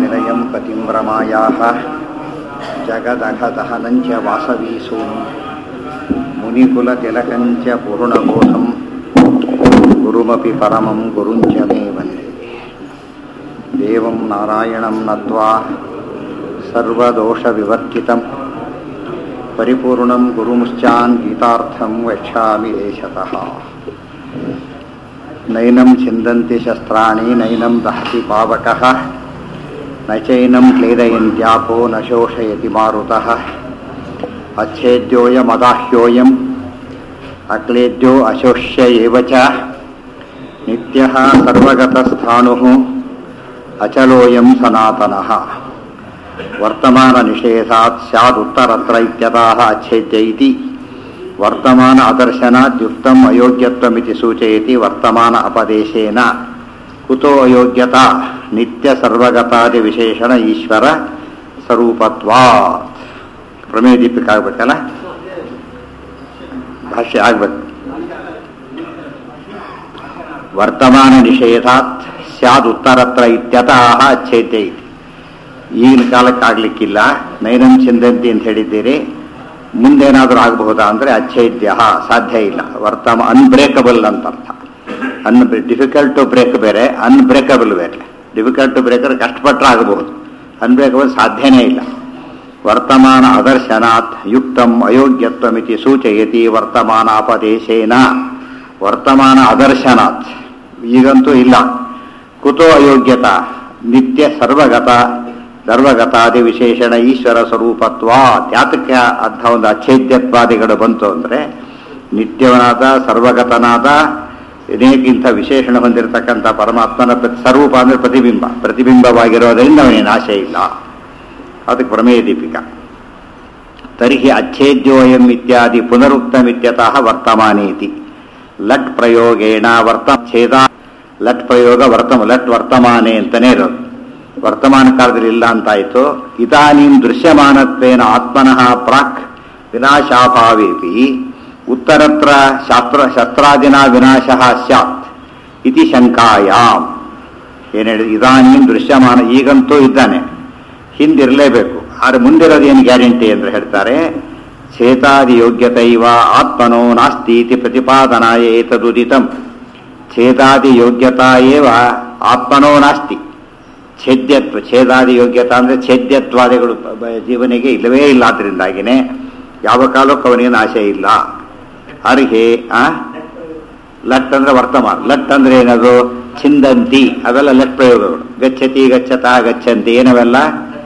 निलयं पतिं रमायाः जगदघदहनञ्च वासवीसूनि मुनिकुलतिलकञ्च पूर्णबोधं गुरुमपि परमं गुरुञ्च मे वन्दे देवं नारायणं नत्वा सर्वदोषविवर्जितं परिपूर्णं गुरुमुश्चान् गीतार्थं वक्ष्यामि देशतः नैनं छिन्दन्ति शस्त्राणि नैनं दहति पावकः न चैनं क्लेदयन्त्यापो न शोषयति मारुतः अच्छेद्योऽयमदाह्योऽयम् अक्लेद्यो अशोष्य एव च नित्यः सर्वगतस्थाणुः अचलोऽयं सनातनः वर्तमाननिषेधात् स्यादुत्तरत्र इत्यतः अच्छेद्य इति वर्तमान अदर्शनात् युक्तम् अयोग्यत्वमिति सूचयति वर्तमान अपदेशेन कुतो अयोग्यता ನಿತ್ಯ ಈಶ್ವರ ಸ್ವರೂಪತ್ವಾತ್ ಪ್ರಮೇಯ ದೀಪಿಕ ಆಗ್ಬೇಕಲ್ಲ ಭಾಷ್ಯ ಆಗ್ಬೇಕು ವರ್ತಮಾನ ನಿಷೇಧಾತ್ ಸ್ಯಾದ್ ಉತ್ತರತ್ರ ಇತ್ಯತಃ ಛೇದ್ಯ ಇತಿ ಈಗಿನ ಕಾಲಕ್ಕೆ ಆಗ್ಲಿಕ್ಕಿಲ್ಲ ನೈನಂ ಚಿಂದಂತಿ ಅಂತ ಹೇಳಿದ್ದೀರಿ ಮುಂದೇನಾದರೂ ಆಗಬಹುದಾ ಅಂದರೆ ಅಚ್ಛೇದ್ಯ ಸಾಧ್ಯ ಇಲ್ಲ ವರ್ತಮ ಅನ್ಬ್ರೇಕಬಲ್ ಅಂತ ಅರ್ಥ ಅನ್ ಡಿಫಿಕಲ್ಟ್ ಟು ಬ್ರೇಕ್ ಬೇರೆ ಅನ್ಬ್ರೇಕಬಲ್ ಬೇರೆ ಡಿಫಿಕಲ್ಟ್ ಟು ಬ್ರೇಕರ್ ಕಷ್ಟಪಟ್ಟರೆ ಆಗಬಹುದು ಅನ್ಬ್ರೇಕಬಲ್ ಸಾಧ್ಯನೇ ಇಲ್ಲ ವರ್ತಮಾನ ಅದರ್ಶನಾತ್ ಯುಕ್ತಂ ಅಯೋಗ್ಯತ್ವಮಿತಿ ಸೂಚಯತಿ ವರ್ತಮಾನ ಅಪದೇಶೇನ ವರ್ತಮಾನ ಅದರ್ಶನಾತ್ ಈಗಂತೂ ಇಲ್ಲ ಕುತೋ ಅಯೋಗ್ಯತ ನಿತ್ಯ ಸರ್ವಗತ ಸರ್ವಗತಾದಿ ವಿಶೇಷಣ ಈಶ್ವರ ಸ್ವರೂಪತ್ವ ತ್ಯಾತಕ್ಕೆ ಅಂಥ ಒಂದು ಅಚ್ಛೇದ್ಯತ್ವಾದಿಗಳು ಬಂತು ಅಂದರೆ ನಿತ್ಯವನಾದ ಸರ್ವಗತನಾದ ಇದೇಕ್ಕಿಂತ ವಿಶೇಷಣ ಹೊಂದಿರತಕ್ಕಂಥ ಪರಮಾತ್ಮನ ಸ್ವರೂಪ ಅಂದರೆ ಪ್ರತಿಬಿಂಬ ಪ್ರತಿಬಿಂಬವಾಗಿರೋದರಿಂದ ಅವನಿಗೆ ನಾಶ ಇಲ್ಲ ಅದಕ್ಕೆ ಪ್ರಮೇಯ ದೀಪಿಕಾ ತರ್ಹಿ ಅಚ್ಛೇದ್ಯೋಯಂ ಇತ್ಯಾದಿ ಪುನರುಕ್ತಮಿತ್ಯತಃ ವರ್ತಮಾನೇತಿ ಲಟ್ ಪ್ರಯೋಗೇಣ ವರ್ತ ಛೇದ ಲಟ್ ಪ್ರಯೋಗ ವರ್ತಮ ಲಟ್ ವರ್ತಮಾನೆ ಅಂತಲೇ ಇರೋದು ವರ್ತಮಾನ ಕಾಲದಲ್ಲಿ ಇಲ್ಲ ಅಂತಾಯಿತು ಇದಾನೀಂ ದೃಶ್ಯಮಾನತ್ವೇನ ಆತ್ಮನಃ ಪ್ರಾಕ್ ವಿನಾಶಾಭಾವೇಪಿ ಉತ್ತರತ್ರ ಶಾಸ್ತ್ರ ಶಸ್ತ್ರಾದಿನ ವಿನಾಶ ಸ್ಯಾತ್ ಇತಿ ಶಂಕಾಯಾಮ್ ಏನು ಹೇಳಿ ಇದಾನೀಂ ದೃಶ್ಯಮಾನ ಈಗಂತೂ ಇದ್ದಾನೆ ಹಿಂದಿರಲೇಬೇಕು ಆದರೆ ಮುಂದಿರೋದು ಏನು ಗ್ಯಾರಂಟಿ ಅಂತ ಹೇಳ್ತಾರೆ ಛೇತಾದಿ ಯೋಗ್ಯತೈವ ಆತ್ಮನೋ ನಾಸ್ತಿ ಇತಿ ಪ್ರತಿಪಾದನಾಯ ಏತದುದಿತಂ ಛೇದಾದಿ ಯೋಗ್ಯತಾ ಏವ ಆತ್ಮನೋ ನಾಸ್ತಿ ಛೇದ್ಯತ್ವ ಛೇದಾದಿ ಯೋಗ್ಯತಾ ಅಂದರೆ ಛೇದ್ಯತ್ವಾದಿಗಳು ಜೀವನಿಗೆ ಇಲ್ಲವೇ ಇಲ್ಲ ಆದ್ರಿಂದಾಗಿನೇ ಯಾವ ಕಾಲಕ್ಕೂ ಅವನಿಗೆ ನಾಶ ಇಲ್ಲ ಅರ್ಹೆ ಆ ಲಟ್ ಅಂದ್ರೆ ವರ್ತಮಾನ ಲಟ್ ಅಂದ್ರೆ ಏನದು ಛಿಂದಂತಿ ಅವೆಲ್ಲ ಲಟ್ ಪ್ರಯೋಗಗಳು ಗಚ್ಚತಿ ಗಚ್ಚತ ಗಚ್ಚಂತಿ ಏನವೆಲ್ಲ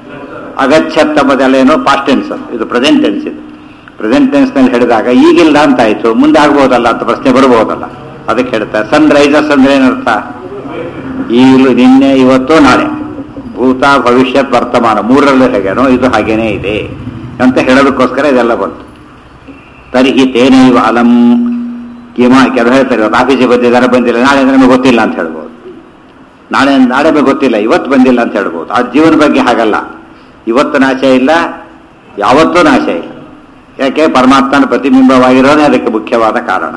ಅಗಚ್ಚತ್ ಎಂಬುದೆಲ್ಲೇನೋ ಪಾಸ್ಟ್ ಟೆನ್ಸ್ ಇದು ಪ್ರೆಸೆಂಟ್ ಟೆನ್ಸ್ ಇದು ಪ್ರೆಸೆಂಟ್ ಟೆನ್ಸ್ ನಲ್ಲಿ ಹೇಳಿದಾಗ ಈಗಿಲ್ಲ ಅಂತ ಆಯ್ತು ಮುಂದೆ ಆಗ್ಬೋದಲ್ಲ ಅಂತ ಪ್ರಶ್ನೆ ಬರ್ಬೋದಲ್ಲ ಅದಕ್ಕೆ ಹೇಳ್ತಾರೆ ಸನ್ ರೈಸರ್ಸ್ ಅಂದ್ರೆ ಏನರ್ಥ ಈಗಲೂ ನಿನ್ನೆ ಇವತ್ತು ನಾಳೆ ಭೂತ ಭವಿಷ್ಯತ್ ವರ್ತಮಾನ ಮೂರರಲ್ಲಿ ಹೇಗೇನೋ ಇದು ಹಾಗೇನೇ ಇದೆ ಅಂತ ಹೇಳೋದಕ್ಕೋಸ್ಕರ ಇದೆಲ್ಲ ಬಂತು ತರ್ಹಿ ತೇನೈವ ಅಲಂ ಕಿಮ ಕೆಲವು ಹೇಳ್ತಾರೆ ಇವತ್ತು ಆಫೀಸಿಗೆ ಬಂದಿದ್ದಾರೆ ಬಂದಿಲ್ಲ ನಾಳೆ ಅಂದ್ರೆ ನಮಗೆ ಗೊತ್ತಿಲ್ಲ ಅಂತ ಹೇಳ್ಬೋದು ನಾಳೆ ನಾಳೆ ನಮಗೆ ಗೊತ್ತಿಲ್ಲ ಇವತ್ತು ಬಂದಿಲ್ಲ ಅಂತ ಹೇಳ್ಬೋದು ಆ ಜೀವನ ಬಗ್ಗೆ ಹಾಗಲ್ಲ ಇವತ್ತು ನಾಶ ಇಲ್ಲ ಯಾವತ್ತೂ ನಾಶ ಇಲ್ಲ ಯಾಕೆ ಪರಮಾತ್ಮನ ಪ್ರತಿಬಿಂಬವಾಗಿರೋದೇ ಅದಕ್ಕೆ ಮುಖ್ಯವಾದ ಕಾರಣ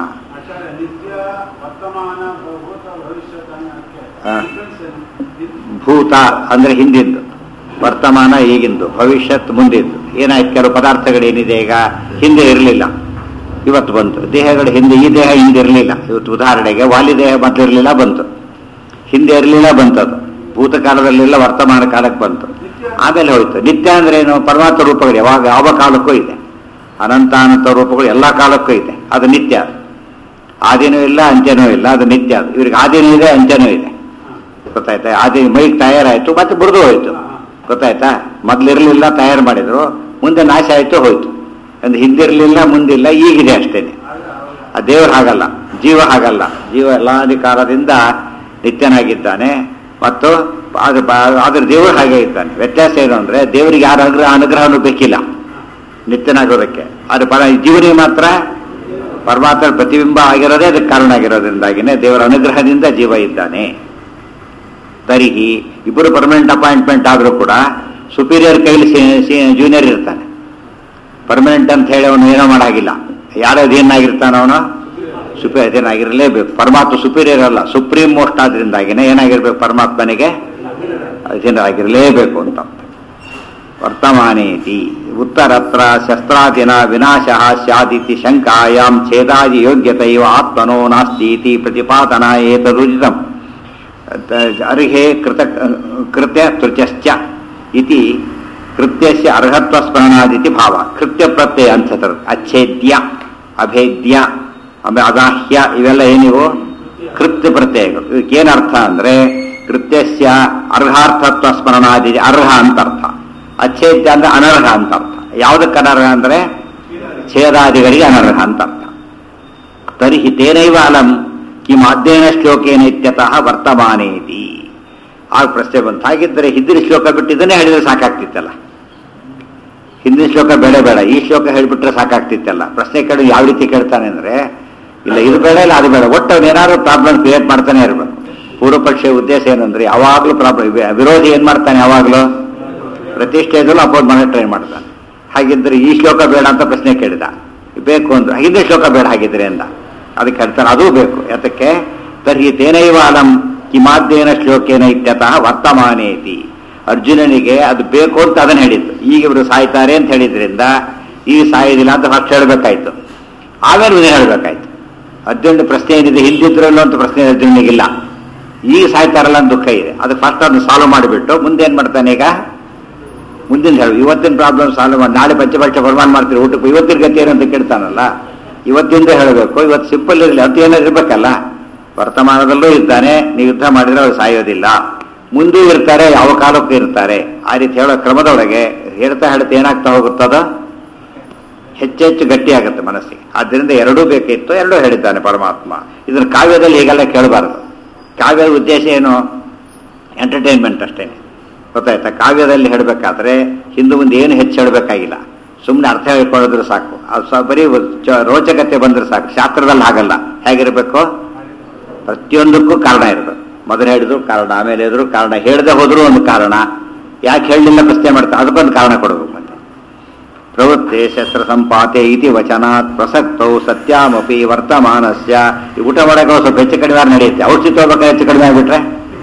ಭೂತ ಅಂದ್ರೆ ಹಿಂದಿಂದು ವರ್ತಮಾನ ಈಗಿಂದು ಭವಿಷ್ಯತ್ ಮುಂದಿಂದು ಏನಾಯ್ತು ಕೆಲವು ಪದಾರ್ಥಗಳು ಏನಿದೆ ಈಗ ಹಿಂದೆ ಇರಲಿಲ್ಲ ಇವತ್ತು ಬಂತು ದೇಹಗಳು ಹಿಂದೆ ಈ ದೇಹ ಹಿಂದೆ ಇರಲಿಲ್ಲ ಇವತ್ತು ಉದಾಹರಣೆಗೆ ವಾಲಿ ದೇಹ ಮೊದಲಿರಲಿಲ್ಲ ಬಂತು ಹಿಂದೆ ಇರಲಿಲ್ಲ ಬಂತದು ಭೂತಕಾಲದಲ್ಲಿಲ್ಲ ವರ್ತಮಾನ ಕಾಲಕ್ಕೆ ಬಂತು ಆಮೇಲೆ ಹೋಯ್ತು ನಿತ್ಯ ಅಂದ್ರೆ ಏನು ಪರಮಾತ್ಮ ರೂಪಗಳು ಯಾವಾಗ ಯಾವ ಕಾಲಕ್ಕೂ ಇದೆ ಅನಂತ ಅನಂತ ರೂಪಗಳು ಎಲ್ಲ ಕಾಲಕ್ಕೂ ಇದೆ ಅದು ನಿತ್ಯ ಆದಿನೂ ಇಲ್ಲ ಅಂತ್ಯನೂ ಇಲ್ಲ ಅದು ನಿತ್ಯ ಅದು ಇವ್ರಿಗೆ ಆದಿನೂ ಇದೆ ಅಂತ್ಯನೂ ಇದೆ ಗೊತ್ತಾಯ್ತಾ ಆದಿ ಮೈಕ್ ತಯಾರಾಯಿತು ಮತ್ತೆ ಬುಡ್ದು ಹೋಯ್ತು ಗೊತ್ತಾಯ್ತಾ ಮೊದ್ಲಿರ್ಲಿಲ್ಲ ತಯಾರು ಮಾಡಿದ್ರು ಮುಂದೆ ನಾಶ ಆಯಿತು ಹೋಯ್ತು ಅಂದ್ರೆ ಹಿಂದಿರಲಿಲ್ಲ ಮುಂದಿಲ್ಲ ಈಗಿದೆ ಅಷ್ಟೇನೆ ಆ ದೇವರು ಹಾಗಲ್ಲ ಜೀವ ಹಾಗಲ್ಲ ಜೀವ ಎಲ್ಲಾಧಿಕಾರದಿಂದ ನಿತ್ಯನಾಗಿದ್ದಾನೆ ಮತ್ತು ಆದ್ರೆ ದೇವರು ಹಾಗೆ ಇದ್ದಾನೆ ವ್ಯತ್ಯಾಸ ಏನು ಅಂದ್ರೆ ದೇವರಿಗೆ ಯಾರ ಅನುಗ್ರಹ ಅನುಗ್ರಹನೂ ಬೇಕಿಲ್ಲ ನಿತ್ಯನಾಗೋದಕ್ಕೆ ಆದ್ರೆ ಪರ ಜೀವನಿಗೆ ಮಾತ್ರ ಪರಮಾತ್ಮ ಪ್ರತಿಬಿಂಬ ಆಗಿರೋದೇ ಅದಕ್ಕೆ ಕಾರಣ ಆಗಿರೋದ್ರಿಂದಾಗಿನೇ ದೇವರ ಅನುಗ್ರಹದಿಂದ ಜೀವ ಇದ್ದಾನೆ ತರಿಹಿ ಇಬ್ಬರು ಪರ್ಮನೆಂಟ್ ಅಪಾಯಿಂಟ್ಮೆಂಟ್ ಆದರೂ ಕೂಡ ಸುಪೀರಿಯರ್ ಕೈಲಿ ಜೂನಿಯರ್ ಇರ್ತಾನೆ ಪರ್ಮನೆಂಟ್ ಅಂತ ಹೇಳಿ ಅವನು ಏನೋ ಮಾಡಾಗಿಲ್ಲ ಯಾರ್ಯಾವ್ದು ಏನಾಗಿರ್ತಾನ ಅವನು ಸುಪಿ ಅದೇನಾಗಿರಲೇಬೇಕು ಪರಮಾತ್ಮ ಸುಪೀರಿಯರ್ ಅಲ್ಲ ಸುಪ್ರೀಂ ಮೋಸ್ಟ್ ಆದ್ರಿಂದಾಗಿನೇ ಏನಾಗಿರ್ಬೇಕು ಪರಮಾತ್ಮನಿಗೆ ಅಧೀನರಾಗಿರಲೇಬೇಕು ಅಂತ ವರ್ತಮಾನೇತಿ ಉತ್ತರತ್ರ ಶಸ್ತ್ರಾದಿನ ವಿನಾಶ ಸ್ಯಾದಿತಿ ಶಂಕಾಯಾಂ ಛೇದಾದಿ ಯೋಗ್ಯತೆಯು ಆತ್ಮನೋ ನಾಸ್ತೀತಿ ಪ್ರತಿಪಾದನ ಏತದುಚಿತಂ ಅರ್ಹೆ ಕೃತ ಕೃತ್ಯ ತೃಚಶ್ಚ ಇತಿ ಕೃತ್ಯಸ್ಯ ಅರ್ಹತ್ವ ಸ್ಮರಣಾದಿತಿ ಭಾವ ಕೃತ್ಯ ಪ್ರತ್ಯಯ ಅನ್ಸತರ ಅಚ್ಛೇದ್ಯ ಅಭೇದ್ಯ ಆಮೇಲೆ ಅದಾಹ್ಯ ಇವೆಲ್ಲ ಏನಿವು ಕೃತ್ಯ ಪ್ರತ್ಯಯಗಳು ಇದಕ್ಕೇನು ಅರ್ಥ ಅಂದ್ರೆ ಕೃತ್ಯಸ್ಯ ಅರ್ಹಾರ್ಥತ್ವ ಸ್ಮರಣಾದಿ ಅರ್ಹ ಅಂತ ಅರ್ಥ ಅಚ್ಛೇದ್ಯ ಅಂದ್ರೆ ಅನರ್ಹ ಅಂತ ಅರ್ಥ ಯಾವುದಕ್ಕೆ ಅನರ್ಹ ಅಂದ್ರೆ ಛೇದಾದಿಗಳಿಗೆ ಅನರ್ಹ ಅಂತ ಅರ್ಥ ತರ್ಹಿ ತೇನೈವ ಅಲಂ ಕಿಂ ಅಧ್ಯಯನ ಶ್ಲೋಕೇನ ಇತ್ಯತಃ ವರ್ತಮಾನೇತಿ ಆಗ ಪ್ರಶ್ನೆ ಬಂತು ಹಾಗಿದ್ದರೆ ಹಿಂದಿನ ಶ್ಲೋಕ ಬಿಟ್ಟಿದ್ದನ್ನೇ ಹೇಳಿದ್ರೆ ಸಾಕಾಗ್ತಿತ್ತಲ್ಲ ಹಿಂದಿನ ಶ್ಲೋಕ ಬೇಡ ಬೇಡ ಈ ಶ್ಲೋಕ ಹೇಳಿಬಿಟ್ರೆ ಸಾಕಾಗ್ತಿತ್ತಲ್ಲ ಪ್ರಶ್ನೆ ಕೇಳಿ ಯಾವ ರೀತಿ ಕೇಳ್ತಾನೆ ಅಂದ್ರೆ ಇಲ್ಲ ಇದು ಬೇಡ ಇಲ್ಲ ಅದು ಬೇಡ ಒಟ್ಟು ಅವ್ನು ಏನಾದ್ರು ಪ್ರಾಬ್ಲಮ್ ಕ್ರಿಯೇಟ್ ಮಾಡ್ತಾನೆ ಇರಬೇಕು ಪೂರ್ವ ಪಕ್ಷ ಉದ್ದೇಶ ಏನಂದ್ರೆ ಯಾವಾಗಲೂ ಪ್ರಾಬ್ಲಮ್ ವಿರೋಧಿ ಏನ್ ಮಾಡ್ತಾನೆ ಯಾವಾಗಲೂ ಪ್ರತಿ ಸ್ಟೇಜಲ್ಲೂ ಅಪೋಸ್ ಮಾಡಕ್ಕೆ ಟ್ರೈ ಮಾಡ್ತಾನೆ ಹಾಗಿದ್ರೆ ಈ ಶ್ಲೋಕ ಬೇಡ ಅಂತ ಪ್ರಶ್ನೆ ಕೇಳಿದ ಬೇಕು ಅಂದ್ರೆ ಹಿಂದೆ ಶ್ಲೋಕ ಬೇಡ ಹಾಗಿದ್ರೆ ಅಂದ ಅದಕ್ಕೆ ಹೇಳ್ತಾರೆ ಅದೂ ಬೇಕು ಯಾತಕ್ಕೆ ತರ್ಹಿ ತೇನೈವ ಅಲಂ ಕಿಮಾಧ್ಯಯನ ಶ್ಲೋಕೇನ ಇತ್ಯತಃ ವರ್ತಮಾನೇತಿ ಅರ್ಜುನನಿಗೆ ಅದು ಬೇಕು ಅಂತ ಅದನ್ನ ಹೇಳಿದ್ದು ಈಗ ಇವರು ಸಾಯ್ತಾರೆ ಅಂತ ಹೇಳಿದ್ರಿಂದ ಈಗ ಸಾಯೋದಿಲ್ಲ ಅಂತ ಫಸ್ಟ್ ಹೇಳಬೇಕಾಯ್ತು ಆಮೇಲೆ ಇವನೇ ಹೇಳಬೇಕಾಯ್ತು ಅರ್ಜುನ ಪ್ರಶ್ನೆ ಏನಿದೆ ಹಿಂದಿದ್ರಲ್ಲೋ ಅಂತ ಪ್ರಶ್ನೆ ಅರ್ಜುನಿಗಿಲ್ಲ ಈಗ ಸಾಯ್ತಾರಲ್ಲ ಅಂತ ದುಃಖ ಇದೆ ಅದು ಫಸ್ಟ್ ಅದನ್ನು ಸಾಲ್ವ್ ಮಾಡಿಬಿಟ್ಟು ಮುಂದೆ ಏನ್ ಮಾಡ್ತಾನೆ ಈಗ ಮುಂದಿನ ಹೇಳು ಇವತ್ತಿನ ಪ್ರಾಬ್ಲಮ್ ಸಾಲ್ವ್ ಮಾಡಿ ನಾಳೆ ಪಂಚಪಕ್ಷ ಪ್ರಮಾಣ ಮಾಡ್ತೀರಿ ಊಟಕ್ಕೆ ಇವತ್ತಿನ ಗತಿ ಏನಂತ ಕೇಳ್ತಾನಲ್ಲ ಇವತ್ತಿಂದ ಹೇಳಬೇಕು ಇವತ್ತು ಸಿಂಪಲ್ ಇರಲಿ ಅದು ಏನಾದ್ರು ಇರ್ಬೇಕಲ್ಲ ವರ್ತಮಾನದಲ್ಲೂ ಇದ್ದಾನೆ ನೀವು ಯುದ್ಧ ಮಾಡಿದ್ರೆ ಅವ್ರು ಸಾಯೋದಿಲ್ಲ ಮುಂದೂ ಇರ್ತಾರೆ ಯಾವ ಕಾಲಕ್ಕೂ ಇರ್ತಾರೆ ಆ ರೀತಿ ಹೇಳೋ ಕ್ರಮದೊಳಗೆ ಹೇಳ್ತಾ ಹೇಳ್ತಾ ಏನಾಗ್ತಾ ಹೋಗುತ್ತದ ಹೆಚ್ಚೆಚ್ಚು ಗಟ್ಟಿಯಾಗುತ್ತೆ ಮನಸ್ಸಿಗೆ ಆದ್ದರಿಂದ ಎರಡೂ ಬೇಕಿತ್ತು ಎರಡೂ ಹೇಳಿದ್ದಾನೆ ಪರಮಾತ್ಮ ಇದನ್ನು ಕಾವ್ಯದಲ್ಲಿ ಹೀಗೆಲ್ಲ ಕೇಳಬಾರದು ಕಾವ್ಯದ ಉದ್ದೇಶ ಏನು ಎಂಟರ್ಟೈನ್ಮೆಂಟ್ ಅಷ್ಟೇನೆ ಗೊತ್ತಾಯ್ತಾ ಕಾವ್ಯದಲ್ಲಿ ಹೇಳಬೇಕಾದ್ರೆ ಹಿಂದೂ ಮುಂದೆ ಏನು ಹೆಚ್ಚು ಹೇಳಬೇಕಾಗಿಲ್ಲ ಸುಮ್ಮನೆ ಅರ್ಥ ಹೇಳ್ಕೊಳ್ಳೋದ್ರೆ ಸಾಕು ಅದು ಸ ಬರೀ ಚ- ರೋಚಕತೆ ಬಂದ್ರೆ ಸಾಕು ಶಾಸ್ತ್ರದಲ್ಲಿ ಹಾಗಲ್ಲ ಹೇಗಿರಬೇಕು ಪ್ರತಿಯೊಂದಕ್ಕೂ ಕಾರಣ ಇರಬೇಕು ಮೊದಲು ಹೇಳಿದ್ರು ಕಾರಣ ಆಮೇಲೆ ಹೇಳಿದ್ರು ಕಾರಣ ಹೇಳದೆ ಹೋದ್ರು ಒಂದು ಕಾರಣ ಯಾಕೆ ಹೇಳಲಿಲ್ಲ ಪ್ರಶ್ನೆ ಮಾಡ್ತಾರೆ ಅದಕ್ಕೊಂದು ಕಾರಣ ಕೊಡಬೇಕು ಮತ್ತೆ ಪ್ರವೃತ್ತೆ ಶಸ್ತ್ರ ಸಂಪಾತೆ ಇತಿ ವಚನಾತ್ ಪ್ರಸಕ್ತೌ ಸತ್ಯಾಮಪಿ ವರ್ತಮಾನಸ್ಯ ಈ ಊಟ ಮಾಡೋಕೆ ಸ್ವಲ್ಪ ಹೆಚ್ಚು ಕಡಿಮೆ ಆದ್ರೆ ನಡೆಯುತ್ತೆ ಔಷಧಿ ತಗೋಬೇಕಾದ್ರೆ ಹೆಚ್ಚು ಕಡಿಮೆ ಆಗಿಬಿಟ್ರೆ